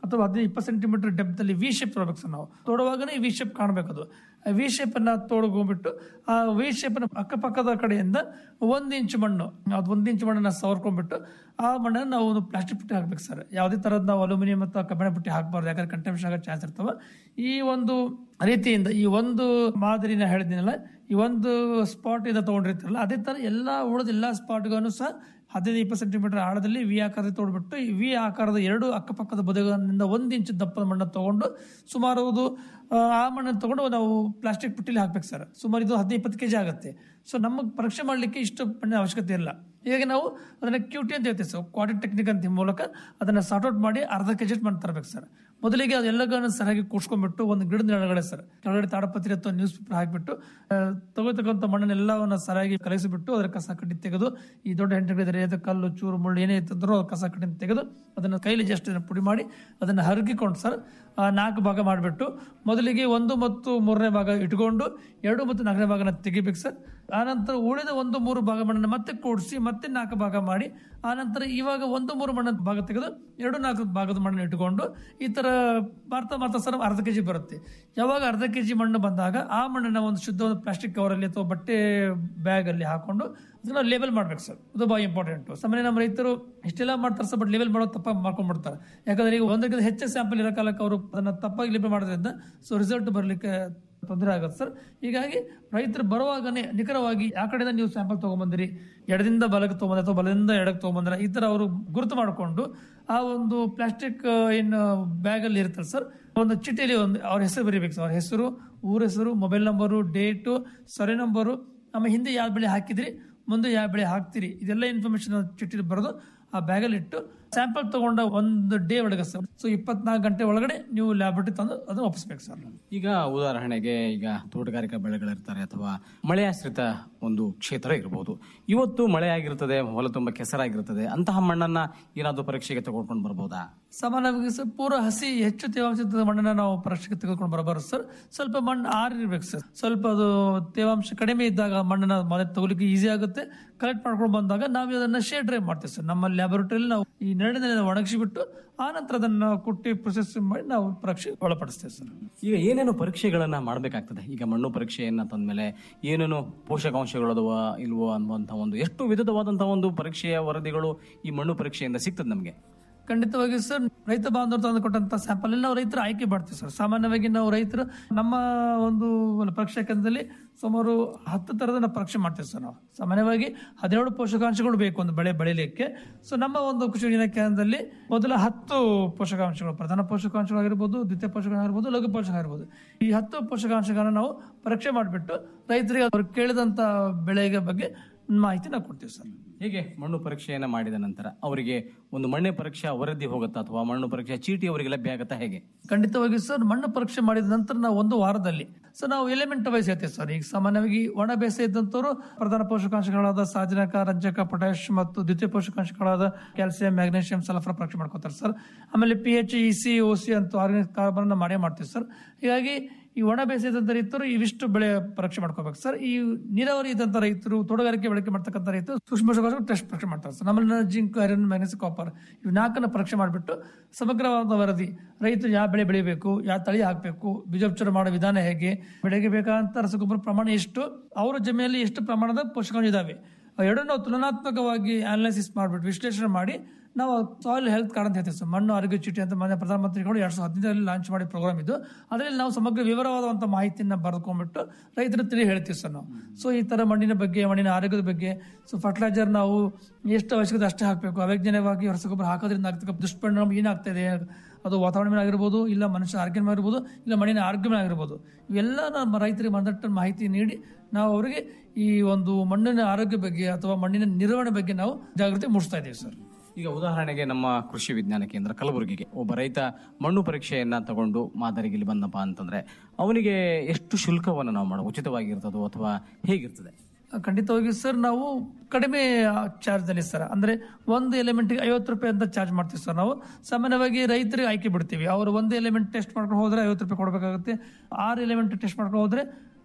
ಅಥವಾ ಹದಿನೈದು ಇಪ್ಪತ್ತು ಸೆಂಟಿಮೀಟರ್ ಡೆಪ್ತ್ ಅಲ್ಲಿ ವಿ ಶೇಪ್ ತೋಡಬೇಕು ಸರ್ ನಾವು ತೋಡುವಾಗನೇ ವಿ ಶೇಪ್ ಕಾಣಬೇಕು ಅದು ವಿ ಶೇಪ್ ಅನ್ನ ತೋಡ್ಕೊಂಡ್ಬಿಟ್ಟು ಆ ವಿ ಶೇಪ್ ಅಕ್ಕಪಕ್ಕದ ಕಡೆಯಿಂದ ಒಂದ್ ಇಂಚ್ ಮಣ್ಣು ಅದು ಒಂದ್ ಇಂಚ್ ಮಣ್ಣನ್ನ ಸವರ್ಕೊಂಡ್ಬಿಟ್ಟು ಆ ಮಣ್ಣನ್ನು ನಾವು ಒಂದು ಪ್ಲಾಸ್ಟಿಕ್ ಪುಟ್ಟಿ ಹಾಕ್ಬೇಕು ಸರ್ ಯಾವುದೇ ತರದ್ ನಾವು ಅಲ್ಯೂಮಿನಿಯಂ ಮತ್ತು ಕಬ್ಬಿಣ ಪುಟ್ಟಿ ಹಾಕಬಾರ್ದು ಯಾಕಂದ್ರೆ ಕಂಟೆಮಿಷನ್ ಆಗೋ ಚಾನ್ಸ್ ಇರ್ತವೆ ಈ ಒಂದು ರೀತಿಯಿಂದ ಈ ಒಂದು ಮಾದರಿನ ಹೇಳಿದಿನಲ್ಲ ಈ ಒಂದು ಸ್ಪಾಟ್ ಇಂದ ತಗೊಂಡಿರ್ತಾರಲ್ಲ ಅದೇ ತರ ಎಲ್ಲಾ ಉಳಿದ ಎಲ್ಲಾ ಸ್ಪಾಟ್ಗಳನ್ನು ಸಹ ಹದಿನೈದು ಇಪ್ಪತ್ತು ಸೆಂಟಿಮೀಟರ್ ಆಳದಲ್ಲಿ ವಿ ಆಕಾರದಲ್ಲಿ ತೋಡ್ಬಿಟ್ಟು ಈ ವಿ ಆಕಾರದ ಎರಡು ಅಕ್ಕಪಕ್ಕದ ಬದಿಗಳಿಂದ ಒಂದು ಇಂಚು ದಪ್ಪದ ಮಣ್ಣನ್ನು ತಗೊಂಡು ಸುಮಾರು ಅದು ಆ, ಆ ಮಣ್ಣನ್ನು ತಗೊಂಡು ನಾವು ಪ್ಲಾಸ್ಟಿಕ್ ಪುಟ್ಟಿಲಿ ಹಾಕ್ಬೇಕು ಸರ್ ಸುಮಾರು ಇದು ಹದಿನೈದು ಇಪ್ಪತ್ತು ಕೆಜಿ ಆಗುತ್ತೆ ಸೊ ನಮಗೆ ಪರೀಕ್ಷೆ ಮಾಡಲಿಕ್ಕೆ ಇಷ್ಟು ಮಣ್ಣಿನ ಅವಶ್ಯಕತೆ ಇಲ್ಲ ಹೀಗಾಗಿ ನಾವು ಅದನ್ನ ಕ್ಯೂಟಿ ಅಂತ ಹೇಳ್ತೀವಿ ಸರ್ ಕ್ವಾಡಿ ಟೆಕ್ನಿಕ್ ಅಂತ ಮೂಲಕ ಅದನ್ನ ಸಾರ್ಟ್ ಔಟ್ ಮಾಡಿ ಅರ್ಧ ಕೆಜಿ ಮಣ್ಣು ತರಬೇಕು ಸರ್ ಮೊದಲಿಗೆ ಅದೆಲ್ಲಗಳನ್ನು ಸರಿಯಾಗಿ ಕೂಡ್ಸ್ಕೊಂಡ್ಬಿಟ್ಟು ಒಂದು ಗಿಡದ ನೆಲಗಡೆ ಸರ್ ಕೆಳಗಡೆ ತಾಡಪತ್ರಿ ಅಥವಾ ನ್ಯೂಸ್ ಪೇಪರ್ ಹಾಕಿಬಿಟ್ಟು ತಗೋತಕ್ಕಂಥ ಮಣ್ಣನ್ನೆಲ್ಲವನ್ನ ಸರಿಯಾಗಿ ಕಲಸಿಬಿಟ್ಟು ಅದರ ಕಸ ಕಡ್ಡಿ ತೆಗೆದು ಈ ದೊಡ್ಡ ಹೆಂಟೆಗಳಿದ್ರೆ ಅದು ಕಲ್ಲು ಚೂರು ಮುಳ್ಳು ಏನೇ ಇತ್ತಂದ್ರೂ ಅದು ಕಸ ಕಡ್ಡಿ ತೆಗೆದು ಅದನ್ನು ಕೈಲಿ ಜಸ್ಟ್ ಅದನ್ನ ಪುಡಿ ಮಾಡಿ ಅದನ್ನು ಹರಗಿಕೊಂಡು ಸರ್ ಆ ನಾಲ್ಕು ಭಾಗ ಮಾಡಿಬಿಟ್ಟು ಮೊದಲಿಗೆ ಒಂದು ಮತ್ತು ಮೂರನೇ ಭಾಗ ಇಟ್ಕೊಂಡು ಎರಡು ಮತ್ತು ನಾಲ್ಕನೇ ಭಾಗನ ತೆಗಿಬೇಕು ಸರ್ ಆನಂತರ ಉಳಿದ ಒಂದು ಮೂರು ಭಾಗ ಮಣ್ಣನ್ನು ಮತ್ತೆ ಕೂಡಿಸಿ ಮತ್ತೆ ನಾಲ್ಕು ಭಾಗ ಮಾಡಿ ಆನಂತರ ಇವಾಗ ಒಂದು ಮೂರು ಮಣ್ಣದ ಭಾಗ ತೆಗೆದು ಎರಡು ನಾಲ್ಕು ಭಾಗದ ಮಣ್ಣನ್ನು ಇಟ್ಕೊಂಡು ಈ ತರ ಮಾಡ್ತಾ ಮಾಡ್ತಾ ಸರ್ ಅರ್ಧ ಕೆಜಿ ಬರುತ್ತೆ ಯಾವಾಗ ಅರ್ಧ ಕೆಜಿ ಮಣ್ಣು ಬಂದಾಗ ಆ ಮಣ್ಣನ್ನ ಒಂದು ಶುದ್ಧವಾದ ಪ್ಲಾಸ್ಟಿಕ್ ಕವರಲ್ಲಿ ಅಥವಾ ಬಟ್ಟೆ ಬ್ಯಾಗ್ ಅಲ್ಲಿ ಹಾಕೊಂಡು ಅದನ್ನ ಲೇಬಲ್ ಮಾಡ್ಬೇಕು ಸರ್ ಅದು ಬಹಳ ಇಂಪಾರ್ಟೆಂಟ್ ಸಾಮಾನ್ಯ ನಮ್ಮ ರೈತರು ಇಷ್ಟೆಲ್ಲ ಮಾಡ್ತಾರೆ ಸರ್ ಬಟ್ ಲೇಬಲ್ ಮಾಡೋದು ತಪ್ಪಾಗಿ ಮಾಡ್ಕೊಂಡ್ಬಿಡ್ತಾರೆ ಯಾಕಂದ್ರೆ ಈಗ ಒಂದಕ್ಕಿಂತ ಹೆಚ್ಚು ಸ್ಯಾಂಪಲ್ ಇರೋ ಕಾಲಕ್ಕೆ ಅವರು ಅದನ್ನ ತಪ್ಪಾಗಿ ಲೇಬಲ್ ಮಾಡೋದ್ರಿಂದ ಸೊ ರಿಸಲ್ಟ್ ಬರಲಿಕ್ಕೆ ತೊಂದರೆ ಆಗುತ್ತೆ ಸರ್ ಹೀಗಾಗಿ ರೈತರು ಬರುವಾಗನೇ ನಿಖರವಾಗಿ ಯಾವ ಕಡೆಯಿಂದ ನೀವು ಸ್ಯಾಂಪಲ್ ತಗೊಂಬಂದಿರಿ ಎಡದಿಂದ ಬಲಕ್ಕೆ ತಗೊಂಬಂದ್ರೆ ಅಥವಾ ಬಲದಿಂದ ಎಡಕ್ಕೆ ತಗೊಂಬಂದ್ರೆ ಈ ತರ ಅವರು ಗುರುತು ಮಾಡಿಕೊಂಡು ಆ ಒಂದು ಪ್ಲಾಸ್ಟಿಕ್ ಏನು ಬ್ಯಾಗ್ ಅಲ್ಲಿ ಇರ್ತಲ್ಲ ಸರ್ ಒಂದು ಚೀಟಿಯಲ್ಲಿ ಒಂದು ಅವ್ರ ಹೆಸರು ಬರೀಬೇಕು ಸರ್ ಅವ್ರ ಹೆಸರು ಊರ ಹೆಸರು ಮೊಬೈಲ್ ನಂಬರು ಡೇಟು ಸರಿ ನಂಬರು ಆಮೇಲೆ ಹಿಂದೆ ಯಾವ ಬೆಳೆ ಹಾಕಿದ್ರಿ ಮುಂದೆ ಯಾವ ಬೆಳೆ ಹಾಕ್ತೀರಿ ಇದೆಲ್ಲ ಇನ್ಫಾರ್ಮೇಶನ್ ಚೀಟಿಲಿ ಬರೆದು ಆ ಬ್ಯಾಗಲ್ಲಿ ಇಟ್ಟು ಸ್ಯಾಂಪಲ್ ತಗೊಂಡ ಒಂದು ಡೇ ಒಳಗೆ ಸರ್ ಸೊ ಇಪ್ಪತ್ನಾಲ್ಕು ಗಂಟೆ ಒಳಗಡೆ ನೀವು ಲ್ಯಾಬರೇಟರಿ ತಂದು ಅದನ್ನ ಒಪ್ಪಿಸ್ಬೇಕು ಸರ್ ಈಗ ಉದಾಹರಣೆಗೆ ಈಗ ತೋಟಗಾರಿಕಾ ಬೆಳೆಗಳಿರ್ತಾರೆ ಅಥವಾ ಮಳೆ ಆಶ್ರಿತ ಒಂದು ಕ್ಷೇತ್ರ ಇರಬಹುದು ಇವತ್ತು ಮಳೆ ಆಗಿರ್ತದೆ ಹೊಲ ತುಂಬ ಕೆಸರಾಗಿರ್ತದೆ ಅಂತಹ ಮಣ್ಣನ್ನ ಏನಾದರೂ ಪರೀಕ್ಷೆಗೆ ತಗೊಂಡ್ಕೊಂಡು ಬರ್ಬೋದಾ ಸಾಮಾನ್ಯವಾಗಿ ಸರ್ ಪೂರ ಹಸಿ ಹೆಚ್ಚು ತೇವಾಂಶದ ಮಣ್ಣನ್ನ ನಾವು ಪರೀಕ್ಷೆಗೆ ತೆಗೆದುಕೊಂಡು ಬರಬಾರದು ಸರ್ ಸ್ವಲ್ಪ ಮಣ್ಣು ಆರಿರ್ಬೇಕು ಸರ್ ಸ್ವಲ್ಪ ಅದು ತೇವಾಂಶ ಕಡಿಮೆ ಇದ್ದಾಗ ಮಣ್ಣನ್ನ ಮನೆ ತಗೊಲಿಕ್ಕೆ ಈಸಿ ಆಗುತ್ತೆ ಕಲೆಕ್ಟ್ ಮಾಡ್ಕೊಂಡು ಬಂದಾಗ ನಾವು ಅದನ್ನ ಶೇಡ್ ಡ್ರೈವ್ ಮಾಡ್ತೀವಿ ಸರ್ ನಮ್ಮ ಲ್ಯಾಬೊರೇಟರಿಯಲ್ಲಿ ನಾವು ಈ ನೆರಳಿನಲ್ಲಿ ಒಣಗಿಸಿಬಿಟ್ಟು ಆ ನಂತರ ಅದನ್ನ ಕುಟ್ಟಿ ಪ್ರೊಸೆಸ್ ಮಾಡಿ ನಾವು ಪರೀಕ್ಷೆ ಒಳಪಡಿಸ್ತೇವೆ ಸರ್ ಈಗ ಏನೇನು ಪರೀಕ್ಷೆಗಳನ್ನ ಮಾಡಬೇಕಾಗ್ತದೆ ಈಗ ಮಣ್ಣು ಪರೀಕ್ಷೆಯನ್ನ ತಂದ್ಮೇಲೆ ಏನೇನು ಪೋಷಕಾಂಶಗಳು ಅದಾವ ಇಲ್ವೋ ಅನ್ನುವಂಥ ಒಂದು ಎಷ್ಟು ವಿಧವಾದಂತಹ ಒಂದು ಪರೀಕ್ಷೆಯ ವರದಿಗಳು ಈ ಮಣ್ಣು ಪರೀಕ್ಷೆಯಿಂದ ಸಿಗ್ತದೆ ನಮಗೆ ಖಂಡಿತವಾಗಿ ಸರ್ ರೈತ ಬಾಂಧವರು ತಂದುಕೊಟ್ಟಂತ ಸ್ಯಾಂಪಲ್ ನಾವು ರೈತರು ಆಯ್ಕೆ ಮಾಡ್ತೀವಿ ಸರ್ ಸಾಮಾನ್ಯವಾಗಿ ನಾವು ರೈತರು ನಮ್ಮ ಒಂದು ಪರೀಕ್ಷಾ ಕೇಂದ್ರದಲ್ಲಿ ಸುಮಾರು ಹತ್ತು ತರದ ನಾವು ಪರೀಕ್ಷೆ ಮಾಡ್ತೀವಿ ಸರ್ ನಾವು ಸಾಮಾನ್ಯವಾಗಿ ಹದಿನೇಳು ಪೋಷಕಾಂಶಗಳು ಬೇಕು ಒಂದು ಬೆಳೆ ಬೆಳಿಲಿಕ್ಕೆ ಸೊ ನಮ್ಮ ಒಂದು ಕೃಷಿ ವಿಜ್ಞಾನ ಕೇಂದ್ರದಲ್ಲಿ ಮೊದಲ ಹತ್ತು ಪೋಷಕಾಂಶಗಳು ಪ್ರಧಾನ ಪೋಷಕಾಂಶಗಳಾಗಿರ್ಬೋದು ದ್ವಿತೀಯ ಪೋಷಕಾಂಶಗಳಿರ್ಬೋದು ಲಘು ಪೋಷಕ ಆಗಿರ್ಬೋದು ಈ ಹತ್ತು ಪೋಷಕಾಂಶಗಳನ್ನ ನಾವು ಪರೀಕ್ಷೆ ಮಾಡಿಬಿಟ್ಟು ರೈತರಿಗೆ ಅವ್ರು ಕೇಳಿದಂತ ಬೆಳೆಗೆ ಬಗ್ಗೆ ಮಾಹಿತಿ ನಾವು ಕೊಡ್ತೀವಿ ಸರ್ ಹೇಗೆ ಮಣ್ಣು ಪರೀಕ್ಷೆಯನ್ನ ಮಾಡಿದ ನಂತರ ಅವರಿಗೆ ಒಂದು ಮಣ್ಣೆ ಪರೀಕ್ಷಾ ವರದಿ ಹೋಗುತ್ತಾ ಅಥವಾ ಮಣ್ಣು ಪರೀಕ್ಷಾ ಚೀಟಿ ಅವರಿಗೆ ಲಭ್ಯ ಆಗುತ್ತಾ ಹೇಗೆ ಖಂಡಿತವಾಗಿ ಸರ್ ಮಣ್ಣು ಪರೀಕ್ಷೆ ಮಾಡಿದ ನಂತರ ನಾವು ಒಂದು ವಾರದಲ್ಲಿ ಸೊ ನಾವು ಎಲಿಮೆಂಟ್ ವೈಸ್ ಹೇಳ್ತೀವಿ ಸರ್ ಈಗ ಸಾಮಾನ್ಯವಾಗಿ ಒಣ ಬೇಸಾಯ ಇದ್ದಂತವರು ಪ್ರಧಾನ ಪೋಷಕಾಂಶಗಳಾದ ಸಾರಜನಕ ರಂಜಕ ಪೊಟ್ಯಾಶ್ ಮತ್ತು ದ್ವಿತೀಯ ಪೋಷಕಾಂಶಗಳಾದ ಕ್ಯಾಲ್ಸಿಯಂ ಮ್ಯಾಗ್ನೇಷಿಯಂ ಸಲ್ಫರ್ ಪರೀಕ್ಷೆ ಮಾಡ್ಕೋತಾರೆ ಸರ್ ಆಮೇಲೆ P H E C O C ಅಂತ ಆರ್ಗಾನಿಕ್ ಕಾರ್ಬನ್ ಮಾಡೇ ಮಾಡ್ತೀವಿ ಸರ್ ಹೀಗಾಗಿ ಈ ಒಣ ಬೇಸಾಯದಂತ ರೈತರು ಇವಿಷ್ಟು ಬೆಳೆ ಪರೀಕ್ಷೆ ಮಾಡ್ಕೋಬೇಕು ಸರ್ ಈ ನೀರಾವರಿ ಇದ್ದಂತ ರೈತರು ತೋಟಗಾರಿಕೆ ಬಳಕೆ ಮಾಡ್ತಕ್ಕಂಥ ರೈತರು ಸೂಕ್ಷ್ಮ ಪೋಷಕಾಂಶ ಟೆಸ್ಟ್ ಪರೀಕ್ಷೆ ಮಾಡ್ತಾರೆ ಸರ್ ನಮ್ಮಲ್ಲಿ ಜಿಂಕ್ ಐರನ್ ಮ್ಯಾಗ್ನೆಸ್ ಕಾಪರ್ ಇವು ನಾಲ್ಕನ್ನ ಪರೀಕ್ಷೆ ಮಾಡಿಬಿಟ್ಟು ಸಮಗ್ರವಾದ ವರದಿ ರೈತರು ಯಾವ ಬೆಳೆ ಬೆಳಿಬೇಕು ಯಾವ ತಳಿ ಹಾಕಬೇಕು ಬೀಜೋಪಚಾರ ಮಾಡೋ ವಿಧಾನ ಹೇಗೆ ಬೆಳೆಗೆ ಬೇಕಾದಂತ ರಸಗೊಬ್ಬರ ಪ್ರಮಾಣ ಎಷ್ಟು ಅವರ ಜಮೀನಲ್ಲಿ ಎಷ್ಟು ಪ್ರಮಾಣದ ಪೋಷಕಾಂಶ ಇದಾವೆ ಎರಡನ್ನು ನಾವು ತುಲನಾತ್ಮಕವಾಗಿ ಅನಾಲಿಸಿಸ್ ಮಾಡಿಬಿಟ್ಟು ವಿಶ್ಲೇಷಣೆ ಮಾಡಿ ನಾವು ಸಾಯಿಲ್ ಹೆಲ್ತ್ ಕಾರ್ಡ್ ಅಂತ ಹೇಳ್ತೀವಿ ಸರ್ ಮಣ್ಣು ಆರೋಗ್ಯ ಚೀಟಿ ಅಂತ ಮಾನ್ಯ ಪ್ರಧಾನಮಂತ್ರಿಗಳು ಎರಡ್ ಸಾವಿರದ ಹದಿನೈದರಲ್ಲಿ ಲಾಂಚ್ ಮಾಡಿ ಪ್ರೋಗ್ರಾಮ್ ಇದು ಅದರಲ್ಲಿ ನಾವು ಸಮಗ್ರ ವಿವರವಾದಂಥ ಮಾಹಿತಿಯನ್ನು ಬರೆದುಕೊಂಡ್ಬಿಟ್ಟು ರೈತರ ತಿಳಿ ಹೇಳ್ತೀವಿ ಸರ್ ನಾವು ಸೊ ಈ ತರ ಮಣ್ಣಿನ ಬಗ್ಗೆ ಮಣ್ಣಿನ ಆರೋಗ್ಯದ ಬಗ್ಗೆ ಸೊ ಫರ್ಟಿಲೈಸರ್ ನಾವು ಎಷ್ಟು ಅವಶ್ಯಕತೆ ಅಷ್ಟೇ ಹಾಕಬೇಕು ಅವೈಜ್ಞಾನಿಕವಾಗಿ ರಸಗೊಬ್ಬರ ಹಾಕೋದ್ರಿಂದ ಆಗ್ತಕ್ಕ ದುಷ್ಪರಿಣಾಮ ಏನಾಗ್ತಾ ಇದೆ ಅದು ವಾತಾವರಣ ಮೇಲೆ ಆಗಿರ್ಬೋದು ಇಲ್ಲ ಮನುಷ್ಯನ ಆರೋಗ್ಯ ಮೇಲೆ ಆಗಿರ್ಬೋದು ಇಲ್ಲ ಮಣ್ಣಿನ ಆರೋಗ್ಯ ಮೇಲೆ ಆಗಿರ್ಬೋದು ಇವೆಲ್ಲ ನಮ್ಮ ರೈತರಿಗೆ ಮನದಟ್ಟ ಮಾಹಿತಿ ನೀಡಿ ನಾವು ಅವರಿಗೆ ಈ ಒಂದು ಮಣ್ಣಿನ ಆರೋಗ್ಯ ಬಗ್ಗೆ ಅಥವಾ ಮಣ್ಣಿನ ನಿರ್ವಹಣೆ ಬಗ್ಗೆ ನಾವು ಜಾಗೃತಿ ಮೂಡಿಸ್ತಾ ಇದ್ದೀವಿ ಸರ್ ಈಗ ಉದಾಹರಣೆಗೆ ನಮ್ಮ ಕೃಷಿ ವಿಜ್ಞಾನ ಕೇಂದ್ರ ಕಲಬುರಗಿಗೆ ಒಬ್ಬ ರೈತ ಮಣ್ಣು ಪರೀಕ್ಷೆಯನ್ನ ತಗೊಂಡು ಮಾದರಿಗೆ ಇಲ್ಲಿ ಬಂದಪ್ಪ ಅಂತಂದ್ರೆ ಅವನಿಗೆ ಎಷ್ಟು ಶುಲ್ಕವನ್ನು ನಾವು ಮಾಡೋ ಉಚಿತವಾಗಿರ್ತದೋ ಅಥವಾ ಹೇಗಿರ್ತದೆ ಖಂಡಿತವಾಗಿ ಸರ್ ನಾವು ಕಡಿಮೆ ಚಾರ್ಜ್ ಅಲ್ಲಿ ಸರ್ ಅಂದ್ರೆ ಒಂದು ಎಲಿಮೆಂಟ್ಗೆ ಐವತ್ತು ರೂಪಾಯಿ ಅಂತ ಚಾರ್ಜ್ ಮಾಡ್ತೀವಿ ಸರ್ ನಾವು ಸಾಮಾನ್ಯವಾಗಿ ರೈತರಿಗೆ ಆಯ್ಕೆ ಬಿಡ್ತೀವಿ ಅವರು ಒಂದು ಎಲಿಮೆಂಟ್ ಟೆಸ್ಟ್ ಮಾಡ್ಕೊಂಡು ಹೋದ್ರೆ ಐವತ್ತು ರೂಪಾಯಿ ಕೊಡಬೇಕಾಗುತ್ತೆ ಆರು ಎಲಿಮೆಂಟ್ ಟೆಸ್ಟ್ ಮಾಡ್ಕೊಂಡು ಹೋದ್ರೆ